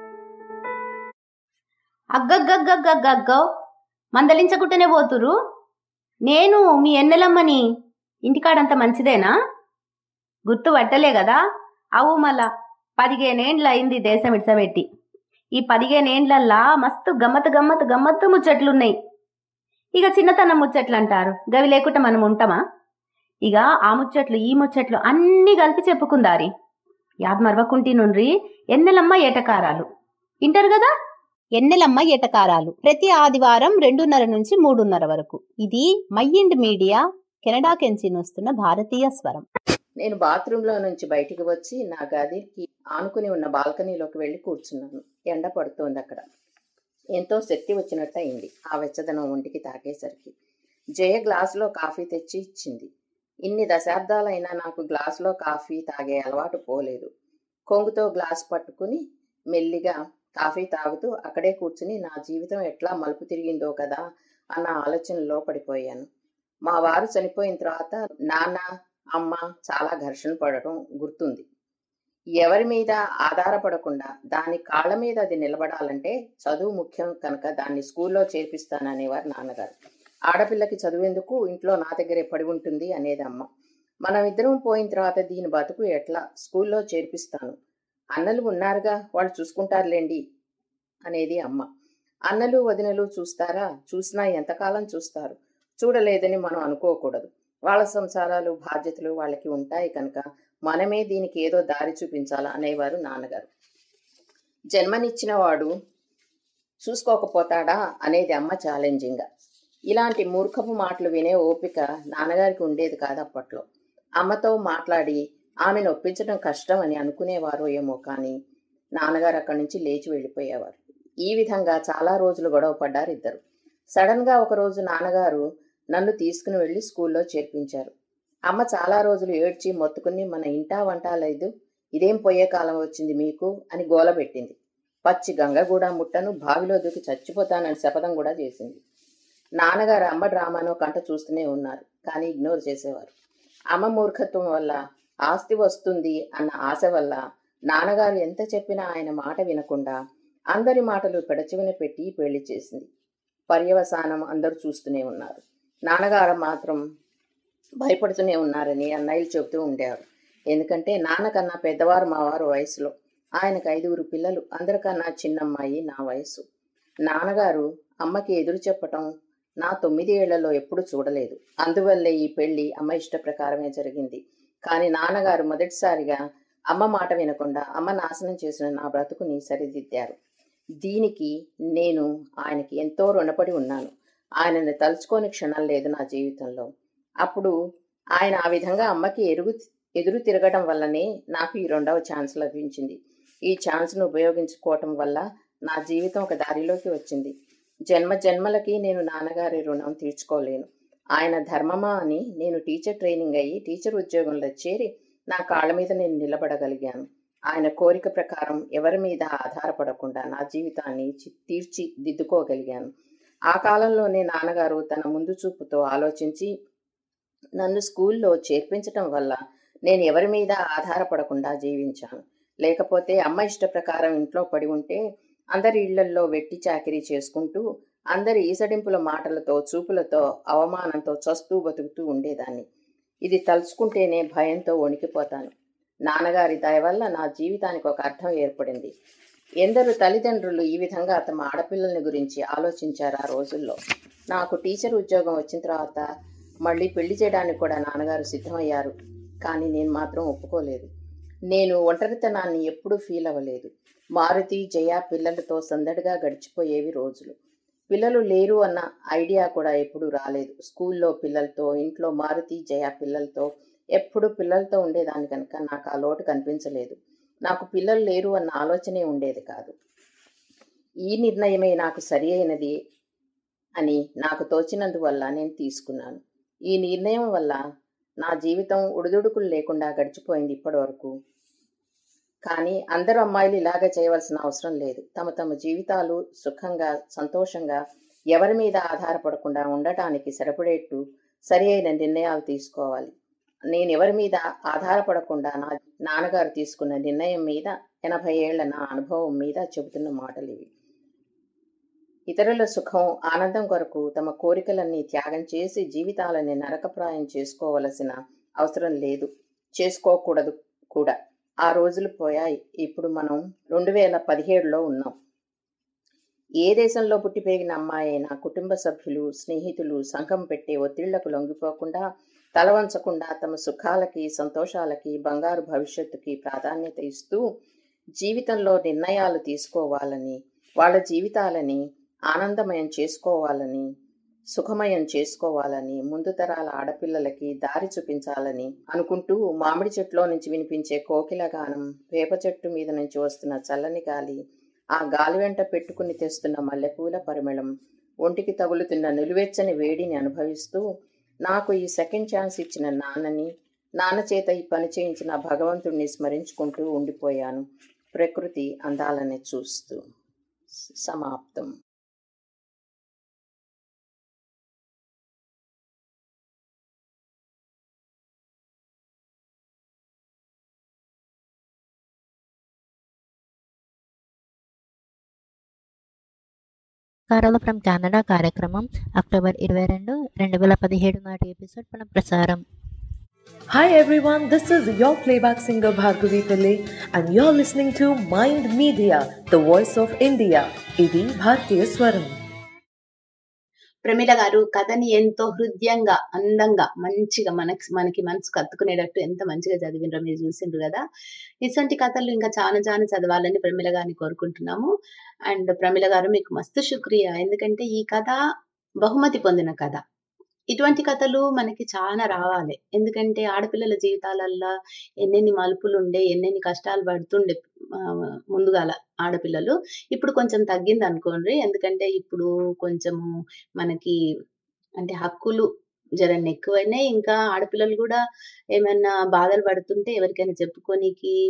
అగ్గగ్గగ్గగ్గగ్గో మందలించకుంటేనే పోతురు నేను మీ ఎన్నెలమ్మని ఇంటికాడంత మంచిదేనా గుర్తు పట్టలే కదా అవు మళ్ళా పదిహేనేండ్ల అయింది దేశం ఇడ్సబెట్టి ఈ పదిహేనేండ్లల్లా మస్తు గమ్మత్ గమ్మత్ గమ్మత్తు ముచ్చట్లున్నాయి ఇక చిన్నతనం ముచ్చట్లు అంటారు గవి లేకుండా మనం ఉంటామా ఇక ఆ ముచ్చట్లు ఈ ముచ్చట్లు అన్నీ కలిపి చెప్పుకుందారి యాద్ మరవకుంటి నుండ్రి ఎన్నెలమ్మ ఏటకారాలు ఇంటారు కదా ఎన్నెలమ్మ ఎటకారాలు ప్రతి ఆదివారం రెండున్నర నుంచి మూడున్నర వరకు ఇది మైండ్ మీడియా కెనడా కెంచి వస్తున్న భారతీయ స్వరం నేను బాత్రూంలో నుంచి బయటికి వచ్చి నా గదికి ఆనుకుని ఉన్న బాల్కనీలోకి వెళ్ళి కూర్చున్నాను ఎండ పడుతోంది అక్కడ ఎంతో శక్తి వచ్చినట్టు అయింది ఆ వెచ్చదనం ఒంటికి తాకేసరికి జయ గ్లాసులో కాఫీ తెచ్చి ఇచ్చింది ఇన్ని దశాబ్దాలైనా నాకు గ్లాసులో కాఫీ తాగే అలవాటు పోలేదు కొంగుతో గ్లాస్ పట్టుకుని మెల్లిగా కాఫీ తాగుతూ అక్కడే కూర్చుని నా జీవితం ఎట్లా మలుపు తిరిగిందో కదా అన్న ఆలోచనలో పడిపోయాను మా వారు చనిపోయిన తర్వాత నాన్న అమ్మ చాలా ఘర్షణ పడటం గుర్తుంది ఎవరి మీద ఆధారపడకుండా దాని కాళ్ళ మీద అది నిలబడాలంటే చదువు ముఖ్యం కనుక దాన్ని స్కూల్లో చేర్పిస్తాననేవారు నాన్నగారు ఆడపిల్లకి చదువెందుకు ఇంట్లో నా దగ్గరే పడి ఉంటుంది అనేది అమ్మ మనం ఇద్దరం పోయిన తర్వాత దీని బతుకు ఎట్లా స్కూల్లో చేర్పిస్తాను అన్నలు ఉన్నారుగా వాళ్ళు చూసుకుంటారులేండి అనేది అమ్మ అన్నలు వదినలు చూస్తారా చూసినా ఎంతకాలం చూస్తారు చూడలేదని మనం అనుకోకూడదు వాళ్ళ సంసారాలు బాధ్యతలు వాళ్ళకి ఉంటాయి కనుక మనమే దీనికి ఏదో దారి చూపించాలా అనేవారు నాన్నగారు జన్మనిచ్చిన వాడు చూసుకోకపోతాడా అనేది అమ్మ ఛాలెంజింగ్గా ఇలాంటి మూర్ఖపు మాటలు వినే ఓపిక నాన్నగారికి ఉండేది కాదు అప్పట్లో అమ్మతో మాట్లాడి ఆమెను ఒప్పించడం కష్టం అని అనుకునేవారో ఏమో కానీ నాన్నగారు అక్కడి నుంచి లేచి వెళ్ళిపోయేవారు ఈ విధంగా చాలా రోజులు గొడవ పడ్డారు ఇద్దరు సడన్గా ఒకరోజు నాన్నగారు నన్ను తీసుకుని వెళ్ళి స్కూల్లో చేర్పించారు అమ్మ చాలా రోజులు ఏడ్చి మొత్తుకుని మన ఇంటా వంట లేదు ఇదేం పోయే కాలం వచ్చింది మీకు అని గోలబెట్టింది పచ్చి గంగగూడ ముట్టను బావిలో దూకి చచ్చిపోతానని శపథం కూడా చేసింది నాన్నగారు అమ్మ డ్రామానో కంట చూస్తూనే ఉన్నారు కానీ ఇగ్నోర్ చేసేవారు అమ్మ మూర్ఖత్వం వల్ల ఆస్తి వస్తుంది అన్న ఆశ వల్ల నాన్నగారు ఎంత చెప్పినా ఆయన మాట వినకుండా అందరి మాటలు పెడచెవిన పెట్టి పెళ్లి చేసింది పర్యవసానం అందరూ చూస్తూనే ఉన్నారు నాన్నగారు మాత్రం భయపడుతూనే ఉన్నారని అన్నయ్యలు చెబుతూ ఉండేవారు ఎందుకంటే నాన్నకన్నా పెద్దవారు మా వారు వయసులో ఆయనకు ఐదుగురు పిల్లలు అందరికన్నా చిన్నమ్మాయి నా వయసు నాన్నగారు అమ్మకి ఎదురు చెప్పటం నా తొమ్మిది ఏళ్లలో ఎప్పుడు చూడలేదు అందువల్లే ఈ పెళ్లి అమ్మ ఇష్ట ప్రకారమే జరిగింది కానీ నాన్నగారు మొదటిసారిగా అమ్మ మాట వినకుండా అమ్మ నాశనం చేసిన నా బ్రతుకుని సరిదిద్దారు దీనికి నేను ఆయనకి ఎంతో రుణపడి ఉన్నాను ఆయనని తలుచుకోని క్షణం లేదు నా జీవితంలో అప్పుడు ఆయన ఆ విధంగా అమ్మకి ఎరుగు ఎదురు తిరగడం వల్లనే నాకు ఈ రెండవ ఛాన్స్ లభించింది ఈ ఛాన్స్ను ఉపయోగించుకోవటం వల్ల నా జీవితం ఒక దారిలోకి వచ్చింది జన్మ జన్మలకి నేను నాన్నగారి రుణం తీర్చుకోలేను ఆయన ధర్మమా అని నేను టీచర్ ట్రైనింగ్ అయ్యి టీచర్ ఉద్యోగంలో చేరి నా కాళ్ళ మీద నేను నిలబడగలిగాను ఆయన కోరిక ప్రకారం ఎవరి మీద ఆధారపడకుండా నా జీవితాన్ని చి- తీర్చి దిద్దుకోగలిగాను ఆ కాలంలోనే నాన్నగారు తన ముందు చూపుతో ఆలోచించి నన్ను స్కూల్లో చేర్పించటం వల్ల నేను ఎవరి మీద ఆధారపడకుండా జీవించాను లేకపోతే అమ్మ ఇష్ట ప్రకారం ఇంట్లో పడి ఉంటే అందరి ఇళ్లల్లో వెట్టి చాకిరీ చేసుకుంటూ అందరి ఈసడింపుల మాటలతో చూపులతో అవమానంతో చస్తూ బతుకుతూ ఉండేదాన్ని ఇది తలుచుకుంటేనే భయంతో వణికిపోతాను నాన్నగారి దయ వల్ల నా జీవితానికి ఒక అర్థం ఏర్పడింది ఎందరు తల్లిదండ్రులు ఈ విధంగా తమ ఆడపిల్లల్ని గురించి ఆలోచించారు ఆ రోజుల్లో నాకు టీచర్ ఉద్యోగం వచ్చిన తర్వాత మళ్ళీ పెళ్లి చేయడానికి కూడా నాన్నగారు సిద్ధమయ్యారు కానీ నేను మాత్రం ఒప్పుకోలేదు నేను ఒంటరితనాన్ని ఎప్పుడూ ఫీల్ అవ్వలేదు మారుతి జయ పిల్లలతో సందడిగా గడిచిపోయేవి రోజులు పిల్లలు లేరు అన్న ఐడియా కూడా ఎప్పుడు రాలేదు స్కూల్లో పిల్లలతో ఇంట్లో మారుతి జయ పిల్లలతో ఎప్పుడు పిల్లలతో ఉండేదాన్ని కనుక నాకు ఆ లోటు కనిపించలేదు నాకు పిల్లలు లేరు అన్న ఆలోచనే ఉండేది కాదు ఈ నిర్ణయమే నాకు సరి అయినది అని నాకు తోచినందువల్ల నేను తీసుకున్నాను ఈ నిర్ణయం వల్ల నా జీవితం ఉడుదుడుకులు లేకుండా గడిచిపోయింది ఇప్పటి వరకు కానీ అందరు అమ్మాయిలు ఇలాగ చేయవలసిన అవసరం లేదు తమ తమ జీవితాలు సుఖంగా సంతోషంగా ఎవరి మీద ఆధారపడకుండా ఉండటానికి సరిపడేట్టు సరి అయిన నిర్ణయాలు తీసుకోవాలి నేను ఎవరి మీద ఆధారపడకుండా నా నాన్నగారు తీసుకున్న నిర్ణయం మీద ఎనభై ఏళ్ల నా అనుభవం మీద చెబుతున్న మాటలు ఇవి ఇతరుల సుఖం ఆనందం కొరకు తమ కోరికలన్నీ త్యాగం చేసి జీవితాలని నరకప్రాయం చేసుకోవలసిన అవసరం లేదు చేసుకోకూడదు కూడా ఆ రోజులు పోయాయి ఇప్పుడు మనం రెండు వేల పదిహేడులో ఉన్నాం ఏ దేశంలో పుట్టి పెరిగిన అమ్మాయి అయినా కుటుంబ సభ్యులు స్నేహితులు సంఘం పెట్టే ఒత్తిళ్లకు లొంగిపోకుండా తల వంచకుండా తమ సుఖాలకి సంతోషాలకి బంగారు భవిష్యత్తుకి ప్రాధాన్యత ఇస్తూ జీవితంలో నిర్ణయాలు తీసుకోవాలని వాళ్ళ జీవితాలని ఆనందమయం చేసుకోవాలని సుఖమయం చేసుకోవాలని ముందు తరాల ఆడపిల్లలకి దారి చూపించాలని అనుకుంటూ మామిడి చెట్లో నుంచి వినిపించే కోకిల గానం వేప చెట్టు మీద నుంచి వస్తున్న చల్లని గాలి ఆ గాలి వెంట పెట్టుకుని తెస్తున్న మల్లెపూల పరిమళం ఒంటికి తగులుతున్న నిలువెచ్చని వేడిని అనుభవిస్తూ నాకు ఈ సెకండ్ ఛాన్స్ ఇచ్చిన నాన్నని నాన్న చేత ఈ పని చేయించిన భగవంతుణ్ణి స్మరించుకుంటూ ఉండిపోయాను ప్రకృతి అందాలని చూస్తూ సమాప్తం కారాల ఫ్రమ్ కెనడా కార్యక్రమం అక్టోబర్ ఇరవై రెండు రెండు వేల పదిహేడు నాటి ఎపిసోడ్ పునః ప్రసారం Hi everyone, this is your playback singer Bhargavi Pillai and you're listening to Mind Media, the voice of India. ఇది భారతీయ స్వరం ప్రమిళ గారు కథని ఎంతో హృదయంగా అందంగా మంచిగా మనకి మనకి మనసుకు అత్తుకునేటట్టు ఎంత మంచిగా చదివినరో మీరు చూసిండ్రు కదా ఇటువంటి కథలు ఇంకా చాలా చాలా చదవాలని ప్రమిళ గారిని కోరుకుంటున్నాము అండ్ ప్రమిళ గారు మీకు మస్తు శుక్రియా ఎందుకంటే ఈ కథ బహుమతి పొందిన కథ ఇటువంటి కథలు మనకి చాలా రావాలి ఎందుకంటే ఆడపిల్లల జీవితాలల్లో ఎన్నెన్ని మలుపులు ఉండే ఎన్నెన్ని కష్టాలు పడుతుండే ఆ, ముందుగాల ఆడపిల్లలు ఇప్పుడు కొంచెం తగ్గింది అనుకోండి ఎందుకంటే ఇప్పుడు కొంచెము మనకి అంటే హక్కులు జరన్ని ఎక్కువైనాయి ఇంకా ఆడపిల్లలు కూడా ఏమైనా బాధలు పడుతుంటే ఎవరికైనా చెప్పుకోనికి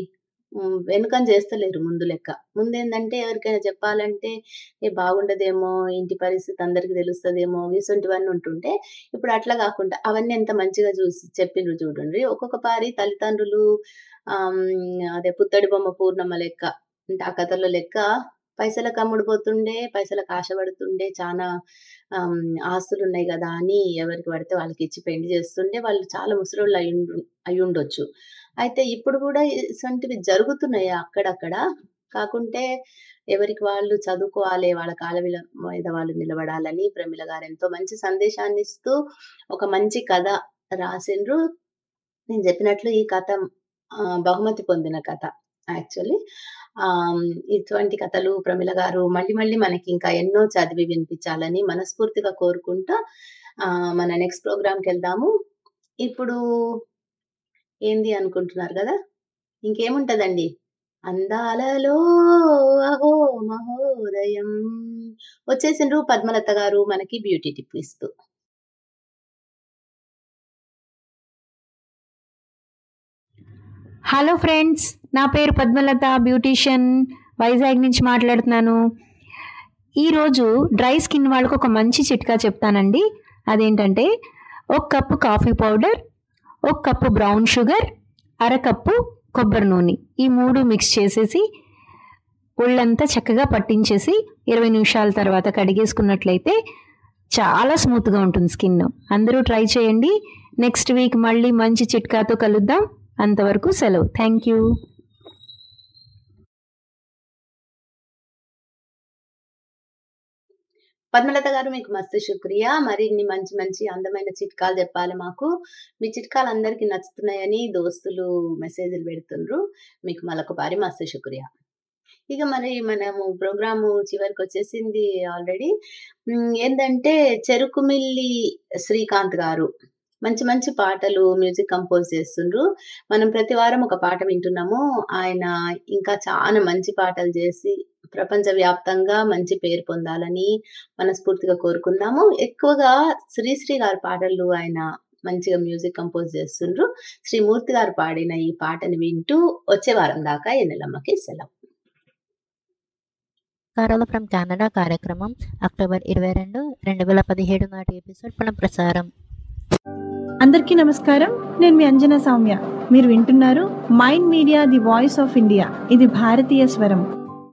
ఉమ్, వెనుకని చేస్తలేరు ముందు లెక్క ముందు ఏంటంటే ఎవరికైనా చెప్పాలంటే ఏ బాగుండదేమో ఇంటి పరిస్థితి అందరికి తెలుస్తుందేమో ఇసొంటివన్నీ ఉంటుంటే ఇప్పుడు అట్లా కాకుండా అవన్నీ ఎంత మంచిగా చూసి చెప్పిండ్రు చూడండి ఒక్కొక్క పారి తల్లిదండ్రులు ఆమ్, అదే పుత్తడి బొమ్మ పూర్ణమ్మ లెక్క అంటే ఆ కథల లెక్క పైసలకు అమ్ముడు పోతుండే పైసలకు ఆశపడుతుండే చాలా ఆమ్, ఆస్తులు ఉన్నాయి కదా అని ఎవరికి పడితే వాళ్ళకి ఇచ్చి పెళ్లి చేస్తుండే వాళ్ళు చాలా ముసలోళ్ళు అయి ఉండు- అయి ఉండొచ్చు అయితే ఇప్పుడు కూడా ఇటువంటివి జరుగుతున్నాయి అక్కడక్కడ కాకుంటే ఎవరికి వాళ్ళు చదువుకోవాలి వాళ్ళ కాళ్ళ మీద మీద వాళ్ళు నిలబడాలని ప్రమిళ గారు ఎంతో మంచి సందేశాన్ని ఇస్తూ ఒక మంచి కథ రాసిండ్రు నేను చెప్పినట్లు ఈ కథ ఆ, బహుమతి పొందిన కథ యాక్చువల్లీ ఇటువంటి కథలు ప్రమిళ గారు మళ్ళీ మళ్ళీ మనకి ఇంకా ఎన్నో చదివి వినిపించాలని మనస్ఫూర్తిగా కోరుకుంటా ఆ, మన నెక్స్ట్ ప్రోగ్రామ్కి వెళ్దాము ఇప్పుడు ఏంది అనుకుంటున్నారు కదా ఇంకేముంటదండి అందాలలో అహో మహోదయం వచ్చేసిండ్రు పద్మలత గారు మనకి బ్యూటీ టిప్ ఇస్తూ హలో ఫ్రెండ్స్ నా పేరు పద్మలత బ్యూటీషియన్ వైజాగ్ నుంచి మాట్లాడుతున్నాను ఈరోజు డ్రై స్కిన్ వాళ్ళకు ఒక మంచి చిట్కా చెప్తానండి అదేంటంటే ఒక కప్పు కాఫీ పౌడర్ ఒక కప్పు బ్రౌన్ షుగర్ అరకప్పు కొబ్బరి నూనె ఈ మూడు మిక్స్ చేసేసి ఒళ్ళంతా చక్కగా పట్టించేసి ఇరవై నిమిషాల తర్వాత కడిగేసుకున్నట్లయితే చాలా స్మూత్గా ఉంటుంది స్కిన్ అందరూ ట్రై చేయండి నెక్స్ట్ వీక్ మళ్ళీ మంచి చిట్కాతో కలుద్దాం అంతవరకు సెలవు థ్యాంక్ యూ పద్మలత గారు మీకు మస్తు శుక్రియా మరిన్ని మంచి మంచి అందమైన చిట్కాలు చెప్పాలి మాకు మీ చిట్కాలు అందరికీ నచ్చుతున్నాయని దోస్తులు మెసేజ్లు పెడుతుండ్రు మీకు మళ్ళొక పారి మస్తు శుక్రియా ఇక మరి మనము ప్రోగ్రాము చివరికి వచ్చేసింది ఆల్రెడీ ఏంటంటే చెరుకుమిల్లి శ్రీకాంత్ గారు మంచి మంచి పాటలు మ్యూజిక్ కంపోజ్ చేస్తుండ్రు మనం ప్రతి వారం ఒక పాట వింటున్నాము ఆయన ఇంకా చాలా మంచి పాటలు చేసి ప్రపంచ వ్యాప్తంగా మంచి పేరు పొందాలని మనస్ఫూర్తిగా కోరుకుందాము ఎక్కువగా శ్రీశ్రీ గారి పాటలు ఆయన మంచిగా మ్యూజిక్ కంపోజ్ చేస్తుండ్రు శ్రీమూర్తి గారు పాడిన ఈ పాటని వింటూ వచ్చే వారం దాకా ఎన్నెలమ్మకి సెలవు కారాల ఫ్రమ్ కెనడా కార్యక్రమం అక్టోబర్ ఇరవై రెండు రెండు వేల పదిహేడు నాటి ఎపిసోడ్ పునః ప్రసారం అందరికీ నమస్కారం నేను మీ అంజనా సౌమ్య మీరు వింటున్నారు Mind Media the voice of India ఇది భారతీయ స్వరం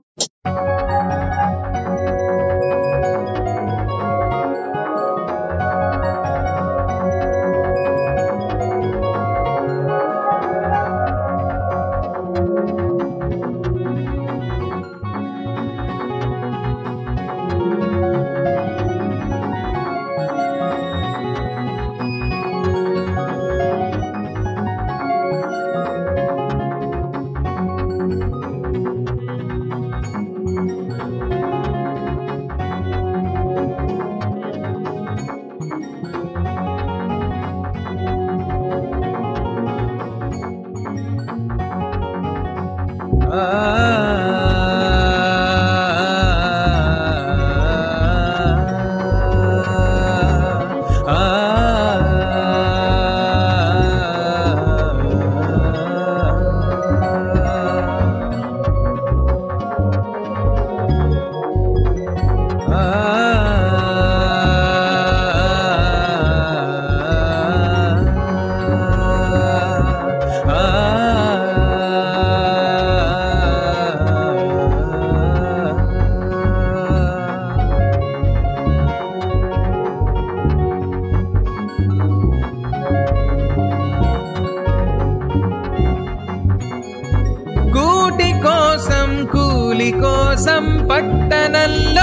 కూటి కోసం కూలి కోసం పట్టణంలో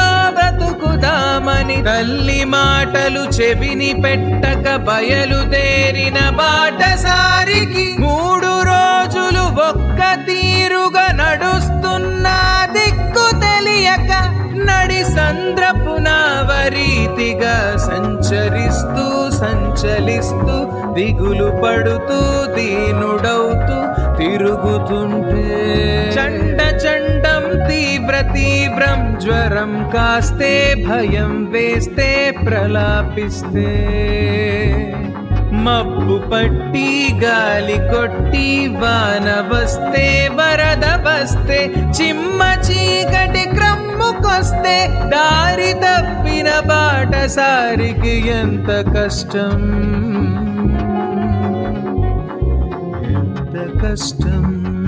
బ్రతుకుదామని తల్లి మాటలు చెవిని పెట్టక బయలుదేరిన బాటసారికి మూడు రోజులు ఒక్క తీరుగా నడుస్తున్నా దిక్కు తెలియక నడి సంద్రపు నావరీతిగా సంచరిస్తూ సంచలిస్తూ దిగులు పడుతూ దీనుడవుతూ తిరుగుతుంటే చండ చండం తీవ్ర తీవ్రం జ్వరం కాస్తే భయం వేస్తే ప్రలాపిస్తే మబ్బు పట్టి గాలి కొట్టి వాన వస్తే వరద వస్తే చిమ్మ చీకటి క్రమ్ముకొస్తే దారి తప్పిన బాటసారికి ఎంత కష్టం ఎంత కష్టం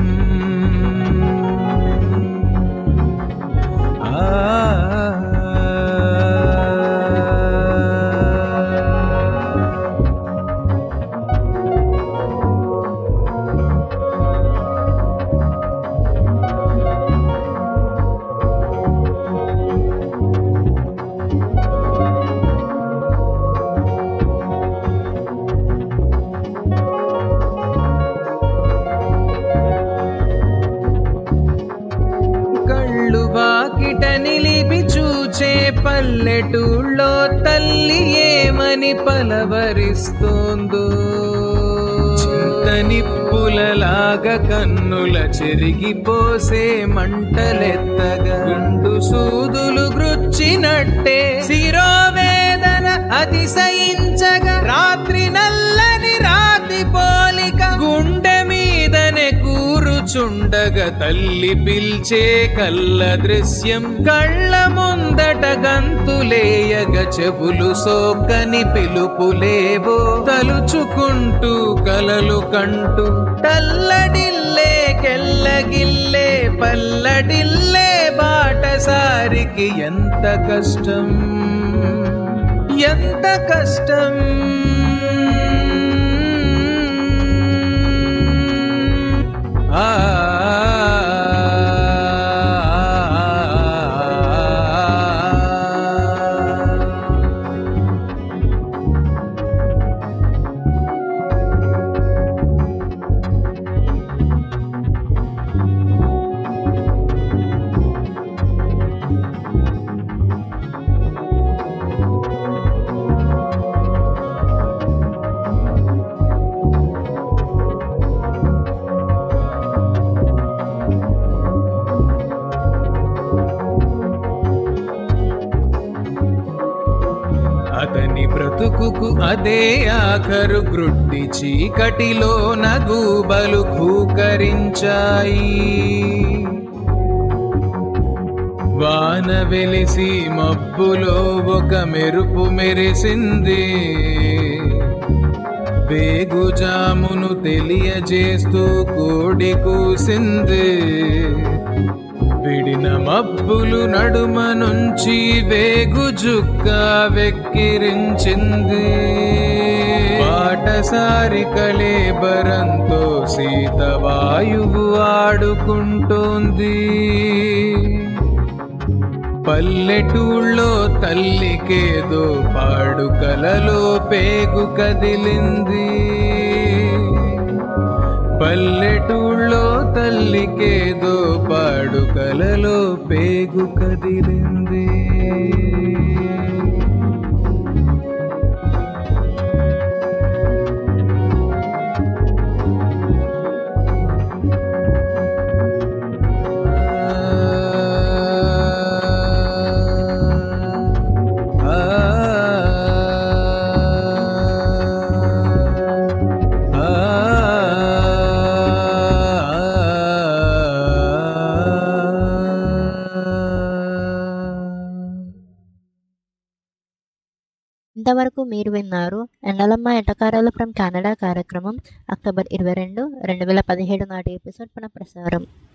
కళ్ళు వాకిట నిలిపి చూచే పల్లెటూళ్ళో తల్లి ఏమని పలవరిస్తోందో చింత నిప్పులలాగా కన్నుల చెరిగిపోసే మంటలెత్తగా గుండు సూదులు గృచ్చినట్టే శిరోవేదన అతిశయించగా రాత్రి నల్లని రాతి పోలిక గుండె మీదనే కూరుచుండగా తల్లి పిల్చే కళ్ళ దృశ్యం కళ్ళ ముందట గంతులేయగ చెవులు సోకని పిలుపులేవో తలుచుకుంటూ కలలు కంటూ తల్లడిల్లే కెల్లగిల్లే పల్లడిల్లే బాటసారికి ఎంత కష్టం ఎంత కష్టం ఆ అతని బ్రతుకుకు అదే ఆఖరు గ్రుడ్డి చీకటిలో నగూబలు భూకరించాయి వాన వెలిసి మబ్బులో ఒక మెరుపు మెరిసింది వేగుజామును తెలియజేస్తూ కోడి కూసింది విడిన మబ్బులు నడుమ నుంచి వేగు జుక్క వెక్కిరించింది పాటసారి కళేబరంతో సీతవాయువు ఆడుకుంటోంది పల్లెటూళ్ళో తల్లికేదో పాడు కలలో పేగు కదిలింది పల్లెటూళ్ళో తల్లికేదో పాడు కలలో పేగు కదిలింది ఇంతవరకు మీరు విన్నారు ఎండలమ్మ ఎటకారాలు ఫ్రమ్ కెనడా కార్యక్రమం అక్టోబర్ ఇరవై రెండు రెండు వేల పదిహేడు నాటి ఎపిసోడ్ పునః ప్రసారం